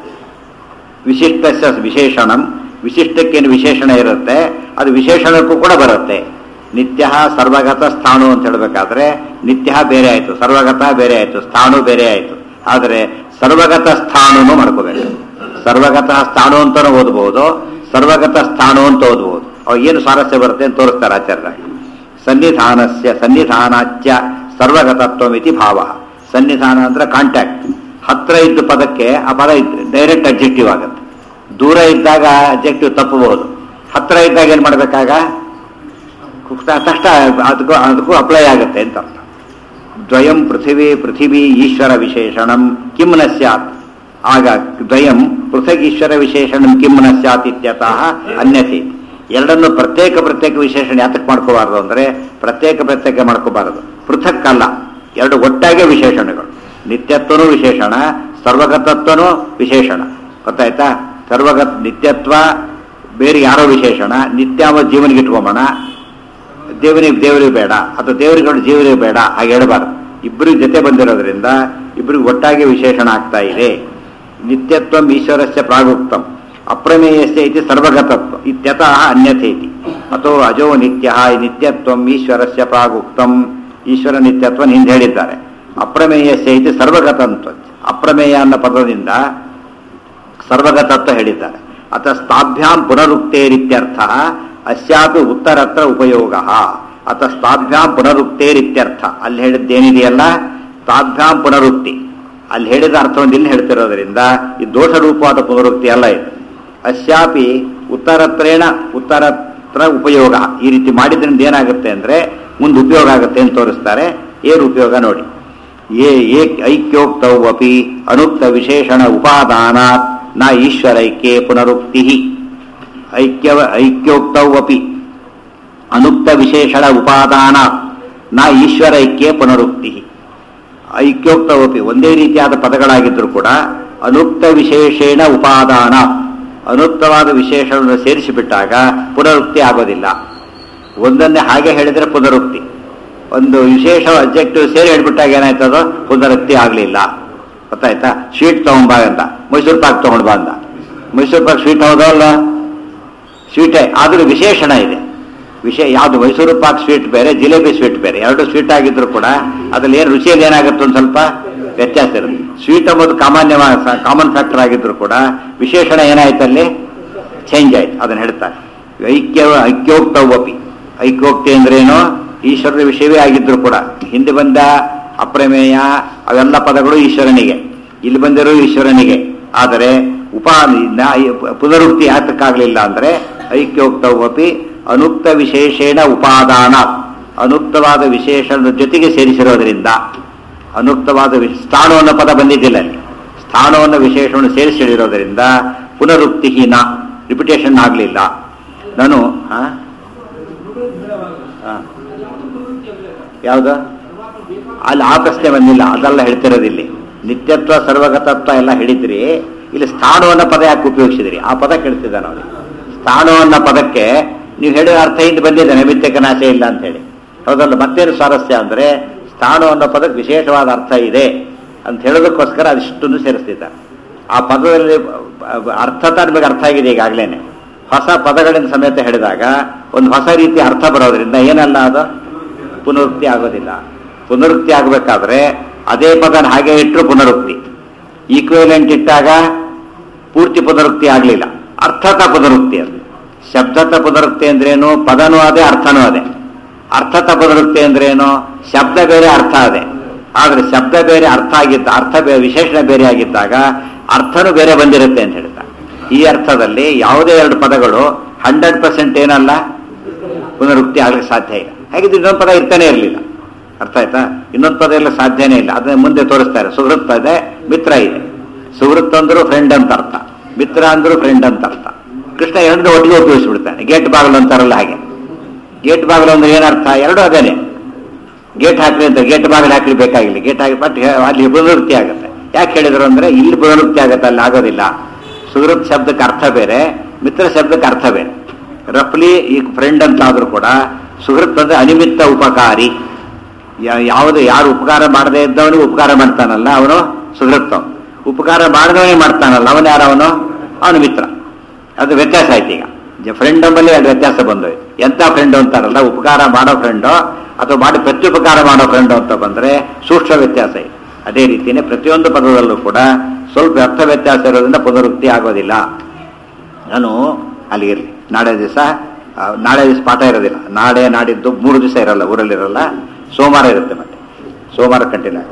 ವಿಶಿಷ್ಟಸ್ಯ ವಿಶೇಷಣಂ ವಿಶಿಷ್ಟಕ್ಕೇನು ವಿಶೇಷಣ ಇರುತ್ತೆ ಅದು ವಿಶೇಷಣಕ್ಕೂ ಕೂಡ ಬರುತ್ತೆ ನಿತ್ಯ ಸರ್ವಗತ ಸ್ಥಾಣು ಅಂತ ಹೇಳಬೇಕಾದ್ರೆ ನಿತ್ಯ ಬೇರೆ ಆಯಿತು ಸರ್ವಗತ ಬೇರೆ ಆಯಿತು ಸ್ಥಾಣು ಬೇರೆ ಆಯಿತು ಆದರೆ ಸರ್ವಗತ ಸ್ಥಾಣುನು ಮಾಡ್ಕೋಬೇಕು ಸರ್ವಗತ ಸ್ಥಾಣು ಅಂತಾನು ಓದಬಹುದು ಸರ್ವಗತ ಸ್ಥಾಣು ಅಂತ ಓದಬಹುದು ಅವಾಗ ಏನು ಸ್ವಾರಸ್ಯ ಬರುತ್ತೆ ಅಂತ ತೋರಿಸ್ತಾರೆ ಆಚಾರ್ಯ ಸನ್ನಿಧಾನಸ್ಯ ಸನ್ನಿಧಾನಾಚ್ಯ ಸರ್ವಗತತ್ವಮಿತಿ ಭಾವ ಸನ್ನಿಧಾನ ಅಂದ್ರೆ ಕಾಂಟ್ಯಾಕ್ಟ್ ಹತ್ರ ಇದ್ದ ಪದಕ್ಕೆ ಆ ಪದ ಡೈರೆಕ್ಟ್ ಅಬ್ಜೆಕ್ಟಿವ್ ಆಗುತ್ತೆ ದೂರ ಇದ್ದಾಗ ಅಬ್ಜೆಕ್ಟಿವ್ ತಪ್ಪಬಹುದು ಹತ್ರ ಇದ್ದಾಗ ಏನ್ ಮಾಡ್ಬೇಕಾಗ ತಕ್ಷಣ ಅದಕ್ಕೂ ಅದಕ್ಕೂ ಅಪ್ಲೈ ಆಗುತ್ತೆ ಅಂತ ಅರ್ಥ ದ್ವಯಂ ಪೃಥಿವಿ ಪೃಥಿವಿ ಈಶ್ವರ ವಿಶೇಷಣಂ ಕಿಂ ನ ಸ್ಯಾತ್ ಆಗ ದ್ವಯಂ ಪೃಥಕ್ ಈಶ್ವರ ವಿಶೇಷಣಂ ಕಿಂ ನ ಸ್ಯಾತ್ ಇತ್ಯತಃ ಅನ್ಯತೆ ಎರಡನ್ನು ಪ್ರತ್ಯೇಕ ಪ್ರತ್ಯೇಕ ವಿಶೇಷಣ ಯಾತಕ್ಕೆ ಮಾಡ್ಕೋಬಾರದು ಅಂದ್ರೆ ಪ್ರತ್ಯೇಕ ಪ್ರತ್ಯೇಕ ಮಾಡ್ಕೋಬಾರದು ಪೃಥಕ್ ಅಲ್ಲ ಎರಡು ಒಟ್ಟಾಗೆ ವಿಶೇಷಣಗಳು ನಿತ್ಯತ್ವನೂ ವಿಶೇಷಣ ಸರ್ವಗತತ್ವನೂ ವಿಶೇಷಣ ಗೊತ್ತಾಯ್ತಾ ಸರ್ವಗತ್ ನಿತ್ಯತ್ವ ಬೇರೆ ಯಾರೋ ವಿಶೇಷಣ ನಿತ್ಯ ಅನ್ನೋ ಜೀವನಿಗೆ ಇಟ್ಕೊಂಬೋಣ ದೇವನಿಗೆ ದೇವರಿಗೆ ಬೇಡ ಅಥವಾ ದೇವರಿಗಳು ಜೀವರಿಗೆ ಬೇಡ ಹಾಗೆ ಹೇಳಬಾರ್ದು ಇಬ್ಬರಿಗೆ ಜೊತೆ ಬಂದಿರೋದ್ರಿಂದ ಇಬ್ಬರಿಗೆ ಒಟ್ಟಾಗಿ ವಿಶೇಷಣ ಆಗ್ತಾ ಇದೆ ನಿತ್ಯತ್ವಂ ಈಶ್ವರಸ್ಯ ಪ್ರಾಗುಕ್ತಂ ಅಪ್ರಮೇಯಸ್ಯ ಇತಿ ಸರ್ವಗತತ್ವ ಇತ್ಯತಃ ಅನ್ಯಥೇತಿ ಅಥೋ ಅಜೋ ನಿತ್ಯ ನಿತ್ಯತ್ವಂ ಈಶ್ವರಸ್ಯ ಪ್ರಾಗುಕ್ತಂ ಈಶ್ವರ ನಿತ್ಯತ್ವ ಹಿಂದೆ ಹೇಳಿದ್ದಾರೆ ಅಪ್ರಮೇಯಸ್ಯ ಇತಿ ಸರ್ವಗತಂತ್ವ ಅಪ್ರಮೇಯ ಅನ್ನೋ ಪದದಿಂದ ಸರ್ವಗತತ್ವ ಹೇಳಿದ್ದಾರೆ ಅತ ಸ್ಥಾಭ್ಯಾಂ ಪುನರುಕ್ತೇರಿತ್ಯರ್ಥ ಅಸ್ಯಾಪಿ ಉತ್ತರತ್ರ ಉಪಯೋಗ ಅತ ಸ್ಥಾಭ್ಯಾಂ ಪುನರುಕ್ತೇರಿತ್ಯರ್ಥ ಅಲ್ಲಿ ಹೇಳಿದ್ದೇನಿದೆಯಲ್ಲ ಸ್ಥಾಭ್ಯಾಂ ಪುನರುಕ್ತಿ ಅಲ್ಲಿ ಹೇಳಿದ ಅರ್ಥವನ್ನು ಇಲ್ಲಿ ಹೇಳ್ತಿರೋದ್ರಿಂದ ಈ ದೋಷ ರೂಪವಾದ ಪುನರುಕ್ತಿ ಅಲ್ಲ ಇದು ಅಸ್ಯಾಪಿ ಉತ್ತರತ್ರೇಣ ಉತ್ತರತ್ರ ಉಪಯೋಗ ಈ ರೀತಿ ಮಾಡಿದ್ರಿಂದ ಏನಾಗುತ್ತೆ ಅಂದ್ರೆ ಮುಂದೆ ಉಪಯೋಗ ಆಗುತ್ತೆ ಅಂತ ತೋರಿಸ್ತಾರೆ ಏನು ಉಪಯೋಗ ನೋಡಿ ಏ ಏಕ್ ಐಕ್ಯೋಕ್ತೌ ಅಪಿ ಅನುಕ್ತ ವಿಶೇಷಣ ಉಪಾದಾನಾತ್ ನ ಈಶ್ವರೈಕ್ಯೆ ಪುನರುಕ್ತಿ ಐಕ್ಯ ಐಕ್ಯೋಕ್ತೌ ಅಪಿ ಅನುಕ್ತ ವಿಶೇಷಣ ಉಪಾದಾನ ನ ಈಶ್ವರೈಕ್ಯೆ ಪುನರುಕ್ತಿ ಐಕ್ಯೋಕ್ತವಪಿ ಒಂದೇ ರೀತಿಯಾದ ಪದಗಳಾಗಿದ್ದರೂ ಕೂಡ ಅನುಕ್ತ ವಿಶೇಷೇಣ ಉಪಾದಾನ ಅನುಕ್ತವಾದ ವಿಶೇಷವನ್ನು ಸೇರಿಸಿಬಿಟ್ಟಾಗ ಪುನರುಕ್ತಿ ಆಗೋದಿಲ್ಲ ಒಂದನ್ನೇ ಹಾಗೆ ಹೇಳಿದರೆ ಪುನರುಕ್ತಿ ಒಂದು ವಿಶೇಷ ಅಬ್ಜೆಕ್ಟಿವ್ ಸೇರಿ ಹೇಳ್ಬಿಟ್ಟಾಗ ಏನಾಯ್ತದೋ ಪುನರುಕ್ತಿ ಆಗಲಿಲ್ಲ ಗೊತ್ತಾಯ್ತಾ ಸ್ವೀಟ್ ತಗೊಂಬಾ ಅಂತ ಮೈಸೂರು ಪಾಕ್ ತಗೊಂಡ್ ಬಾ ಅಂದ ಮೈಸೂರು ಪಾಕ್ ಸ್ವೀಟ್ ಹೌದಲ್ಲ ಸ್ವೀಟೇ ಆದರೂ ವಿಶೇಷಣ ಇದೆ ವಿಷಯ ಯಾವುದು ಮೈಸೂರು ಪಾಕ್ ಸ್ವೀಟ್ ಬೇರೆ ಜಿಲೇಬಿ ಸ್ವೀಟ್ ಬೇರೆ ಎರಡು ಸ್ವೀಟ್ ಆಗಿದ್ರು ಕೂಡ ಅದ್ರಲ್ಲಿ ಏನು ರುಚಿಯಲ್ಲಿ ಏನಾಗುತ್ತೆ ಒಂದು ಸ್ವಲ್ಪ ವ್ಯತ್ಯಾಸ ಇರುತ್ತೆ ಸ್ವೀಟ್ ಎಂಬುದು ಸಾಮಾನ್ಯ ಕಾಮನ್ ಫ್ಯಾಕ್ಟರ್ ಆಗಿದ್ರು ಕೂಡ ವಿಶೇಷಣ ಏನಾಯ್ತಲ್ಲಿ ಚೇಂಜ್ ಆಯ್ತು ಅದನ್ನ ಹೇಳ್ತಾರೆ ಐಕ್ಯ ಐಕ್ಯೋಕ್ತವಪಿ ಐಕ್ಯೋಕ್ತಿ ಅಂದ್ರೇನು ಈಶ್ವರನ ವಿಷಯವೇ ಆಗಿದ್ರು ಕೂಡ ಹಿಂದೆ ಬಂದ ಅಪ್ರಮೇಯ ಅವೆಲ್ಲ ಪದಗಳು ಈಶ್ವರನಿಗೆ ಇಲ್ಲಿ ಬಂದಿರೋ ಈಶ್ವರನಿಗೆ ಆದರೆ ಉಪಾ ನ- ಪುನರುಕ್ತಿ ಯಾತಕ್ಕಾಗಲಿಲ್ಲ ಅಂದ್ರೆ ಐಕ್ಯೋಕ್ತವಪಿ ಅನುಕ್ತ ವಿಶೇಷೇಣ ಉಪಾದಾನ ಅನುಕ್ತವಾದ ವಿಶೇಷಣದ ಜೊತೆಗೆ ಸೇರಿಸಿರೋದ್ರಿಂದ ಅನುಕ್ತವಾದ ವಿ- ಸ್ಥಾಣು ಅನ್ನೋ ಪದ ಬಂದಿದ್ದಿಲ್ಲ ಅಲ್ಲಿ ಸ್ಥಾಣು ಅನ್ನೋ ವಿಶೇಷವನ್ನು ಸೇರಿಸಿ ಹೇಳಿರೋದ್ರಿಂದ ಪುನರುಕ್ತಿಹೀನ ರಿಪಿಟೇಷನ್ ಆಗಲಿಲ್ಲ ನಾನು ಆ? ಆ. ಯಾವುದು ಅಲ್ಲಿ ಆ ಪ್ರಶ್ನೆ ಬಂದಿಲ್ಲ ಅದೆಲ್ಲ ಹೇಳ್ತಿರೋದಿಲ್ಲಿ ನಿತ್ಯತ್ವ ಸರ್ವಗತತ್ವ ಎಲ್ಲ ಹೇಳಿದ್ರಿ ಇಲ್ಲಿ ಸ್ಥಾಣು ಅನ್ನೋ ಪದ ಯಾಕೆ ಉಪಯೋಗಿಸಿದ್ರಿ ಆ ಪದ ಕೇಳ್ತಿದ್ದ ನೋಡಿ ಸ್ಥಾಣು ಅನ್ನೋ ಪದಕ್ಕೆ ನೀವು ಹೇಳಿದ ಅರ್ಥ ಹಿಂದೆ ಬಂದಿದೆ ನೈಮಿತ್ಯಕನಾಶೆ ಇಲ್ಲ ಅಂತ ಹೇಳಿ ಹೌದಲ್ಲ ಮತ್ತೇನು ಸ್ವಾರಸ್ಯ ಅಂದ್ರೆ ಸ್ಥಾಣು ಅನ್ನೋ ಪದಕ್ಕೆ ವಿಶೇಷವಾದ ಅರ್ಥ ಇದೆ ಅಂತ ಹೇಳೋದಕ್ಕೋಸ್ಕರ ಅದಿಷ್ಟನ್ನು ಸೇರಿಸ್ತಿದ್ದಾರೆ ಆ ಪದದಲ್ಲಿ ಅರ್ಥ ನಿಮಗೆ ಅರ್ಥ ಆಗಿದೆ ಈಗಾಗಲೇ ಹೊಸ ಪದಗಳಿಂದ ಸಮೇತ ಹೇಳಿದಾಗ ಒಂದು ಹೊಸ ರೀತಿಯ ಅರ್ಥ ಬರೋದ್ರಿಂದ ಏನಲ್ಲ ಅದು ಪುನರುಕ್ತಿ ಆಗೋದಿಲ್ಲ ಪುನರುಕ್ತಿ ಆಗಬೇಕಾದ್ರೆ ಅದೇ ಪದನ ಹಾಗೆ ಇಟ್ಟರು ಪುನರುಕ್ತಿ ಈಕ್ವಿವೆಲೆಂಟ್ ಇಟ್ಟಾಗ ಪೂರ್ತಿ ಪುನರುಕ್ತಿ ಆಗಲಿಲ್ಲ ಅರ್ಥತ ಪುನರುಕ್ತಿ ಅದು ಶಬ್ದತ ಪುನರುಕ್ತಿ ಅಂದ್ರೇನು ಪದನೂ ಅದೇ ಅರ್ಥನೂ ಅದೇ ಅರ್ಥತ ಪುನರುಕ್ತಿ ಅಂದ್ರೇನು ಶಬ್ದ ಬೇರೆ ಅರ್ಥ ಅದೇ ಆದ್ರೆ ಶಬ್ದ ಬೇರೆ ಅರ್ಥ ಆಗಿದ್ದ ಅರ್ಥ ಬೇರೆ ವಿಶೇಷಣ ಬೇರೆ ಆಗಿದ್ದಾಗ ಅರ್ಥನೂ ಬೇರೆ ಬಂದಿರುತ್ತೆ ಅಂತ ಹೇಳ್ತಾ ಈ ಅರ್ಥದಲ್ಲಿ ಯಾವುದೇ ಎರಡು ಪದಗಳು ಹಂಡ್ರೆಡ್ ಪರ್ಸೆಂಟ್ ಏನಲ್ಲ ಪುನರುಕ್ತಿ ಆಗ್ಲಿಕ್ಕೆ ಸಾಧ್ಯ ಇಲ್ಲ ಹಾಗಿದ್ರೆ ಇನ್ನೊಂದು ಪದ ಇರ್ತಾನೆ ಇರಲಿಲ್ಲ ಅರ್ಥ ಆಯ್ತಾ ಇನ್ನೊಂದು ಪದ ಎಲ್ಲ ಸಾಧ್ಯನೇ ಇಲ್ಲ ಅದನ್ನ ಮುಂದೆ ತೋರಿಸ್ತಾರೆ ಸುಹೃತ್ ಇದೆ ಮಿತ್ರ ಇದೆ ಸುಹೃತ್ ಅಂದ್ರು ಫ್ರೆಂಡ್ ಅಂತ ಅರ್ಥ ಮಿತ್ರ ಅಂದ್ರು ಫ್ರೆಂಡ್ ಅಂತ ಅರ್ಥ ಕೃಷ್ಣ ಎರಡು ಒಟ್ಟಿಗೆ ಉಪಯೋಗಿಸ್ಬಿಡ್ತಾನೆ ಗೇಟ್ ಬಾಗಿಲು ಅಂತಾರಲ್ಲ ಹಾಗೆ ಗೇಟ್ ಬಾಗಿಲು ಅಂದ್ರೆ ಏನರ್ಥ ಎರಡು ಅದೇನೆ ಗೇಟ್ ಹಾಕ್ಲಿ ಅಂತ ಗೇಟ್ ಬಾಗಿಲು ಹಾಕ್ಲಿ ಬೇಕಾಗಿಲ್ಲ ಗೇಟ್ ಹಾಕಿ ಬಟ್ ಅಲ್ಲಿ ಪುನರುಕ್ತಿ ಆಗುತ್ತೆ ಯಾಕೆ ಹೇಳಿದ್ರು ಅಂದ್ರೆ ಇಲ್ಲಿ ಪುನರುಕ್ತಿ ಆಗುತ್ತೆ ಅಲ್ಲಿ ಆಗೋದಿಲ್ಲ ಸುಹೃತ್ ಶಬ್ದಕ್ಕೆ ಅರ್ಥ ಬೇರೆ ಮಿತ್ರ ಶಬ್ದಕ್ಕೆ ಅರ್ಥ ಬೇರೆ ರಫ್ಲಿ ಈ ಫ್ರೆಂಡ್ ಅಂತ ಆದ್ರೂ ಕೂಡ ಸುಹೃತ್ ಅಂದ್ರೆ ಅನಿಮಿತ್ತ ಉಪಕಾರಿ ಯಾ- ಯಾವುದು ಯಾರು ಉಪಕಾರ ಮಾಡದೇ ಇದ್ದವನಿಗೆ ಉಪಕಾರ ಮಾಡ್ತಾನಲ್ಲ ಅವನು ಸುಹೃತ್ ಅವ್ನು. ಉಪಕಾರ ಮಾಡಿದವನೇ ಮಾಡ್ತಾನಲ್ಲ ಅವನು ಯಾರು ಅವನು ಅವನು ಮಿತ್ರ ಅದು ವ್ಯತ್ಯಾಸ ಆಯ್ತು ಈಗ ಫ್ರೆಂಡ್ ಅಂಬಲ್ಲಿ ಅದು ವ್ಯತ್ಯಾಸ ಬಂದೋಯ್ತು ಎಂಥ ಫ್ರೆಂಡ್ ಅಂತಾರಲ್ಲ ಉಪಕಾರ ಮಾಡೋ ಫ್ರೆಂಡು ಅಥವಾ ಮಾಡಿ ಪ್ರತ್ಯುಪಕಾರ ಮಾಡೋ ಫ್ರೆಂಡು ಅಂತ ಬಂದ್ರೆ ಸೂಕ್ಷ್ಮ ವ್ಯತ್ಯಾಸ ಇದೆ ಅದೇ ರೀತಿಯೇ ಪ್ರತಿಯೊಂದು ಪದದಲ್ಲೂ ಕೂಡ ಸ್ವಲ್ಪ ಅರ್ಥ ವ್ಯತ್ಯಾಸ ಇರೋದ್ರಿಂದ ಪುನರುಕ್ತಿ ಆಗೋದಿಲ್ಲ ನಾನು ಅಲ್ಲಿಗಿರಲಿ ನಾಳೆ ದಿವಸ ಆ, ನಾಳೆ ದಿವಸ ಪಾಠ ಇರೋದಿಲ್ಲ ನಾಳೆ ನಾಡಿದ್ದು ಮೂರು ದಿವಸ ಇರಲ್ಲ ಊರಲ್ಲಿರಲ್ಲ ಸೋಮವಾರ ಇರುತ್ತೆ ಮತ್ತೆ ಸೋಮವಾರ ಕಂಟಿನ್ಯೂ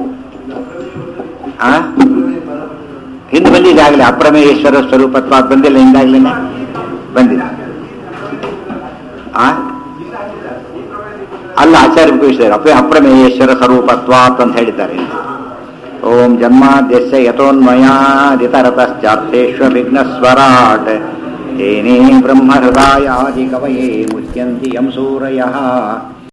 ಆ ಹಿಂದೆ ಬಂದಿದೆ ಆಗಲೇ ಅಪ್ರಮೇಶ್ವರ ಸ್ವರೂಪತ್ವ ಅದು ಬಂದಿಲ್ಲ ಹಿಂದಾಗ್ಲೇ ಬಂದಿದೆ ಆ ಅಲ್ಲ ಆಚಾರ್ಯ ಉಪಯೋಗಿಸಿದ್ದಾರೆ ಅಪ್ರ ಅಪ್ರಮೇಶ್ವರ ಸ್ವರೂಪತ್ವ ಅಂತ ಹೇಳಿದ್ದಾರೆ ಓಂ ಜನ್ಮಾದ್ಯಸ್ಯ ಯಥೋನ್ಮಯಾದಿತರತಶ್ಚಾರ್ಥೇಶ್ವ ವಿಘ್ನಸ್ವರಾಟ್ ತೇನೇ ಬ್ರಹ್ಮಹೃದಾಯಾದಿ ಕವಯೇ ಮುಚ್ಯಂತಿ ಯಂ ಸೂರಯಃ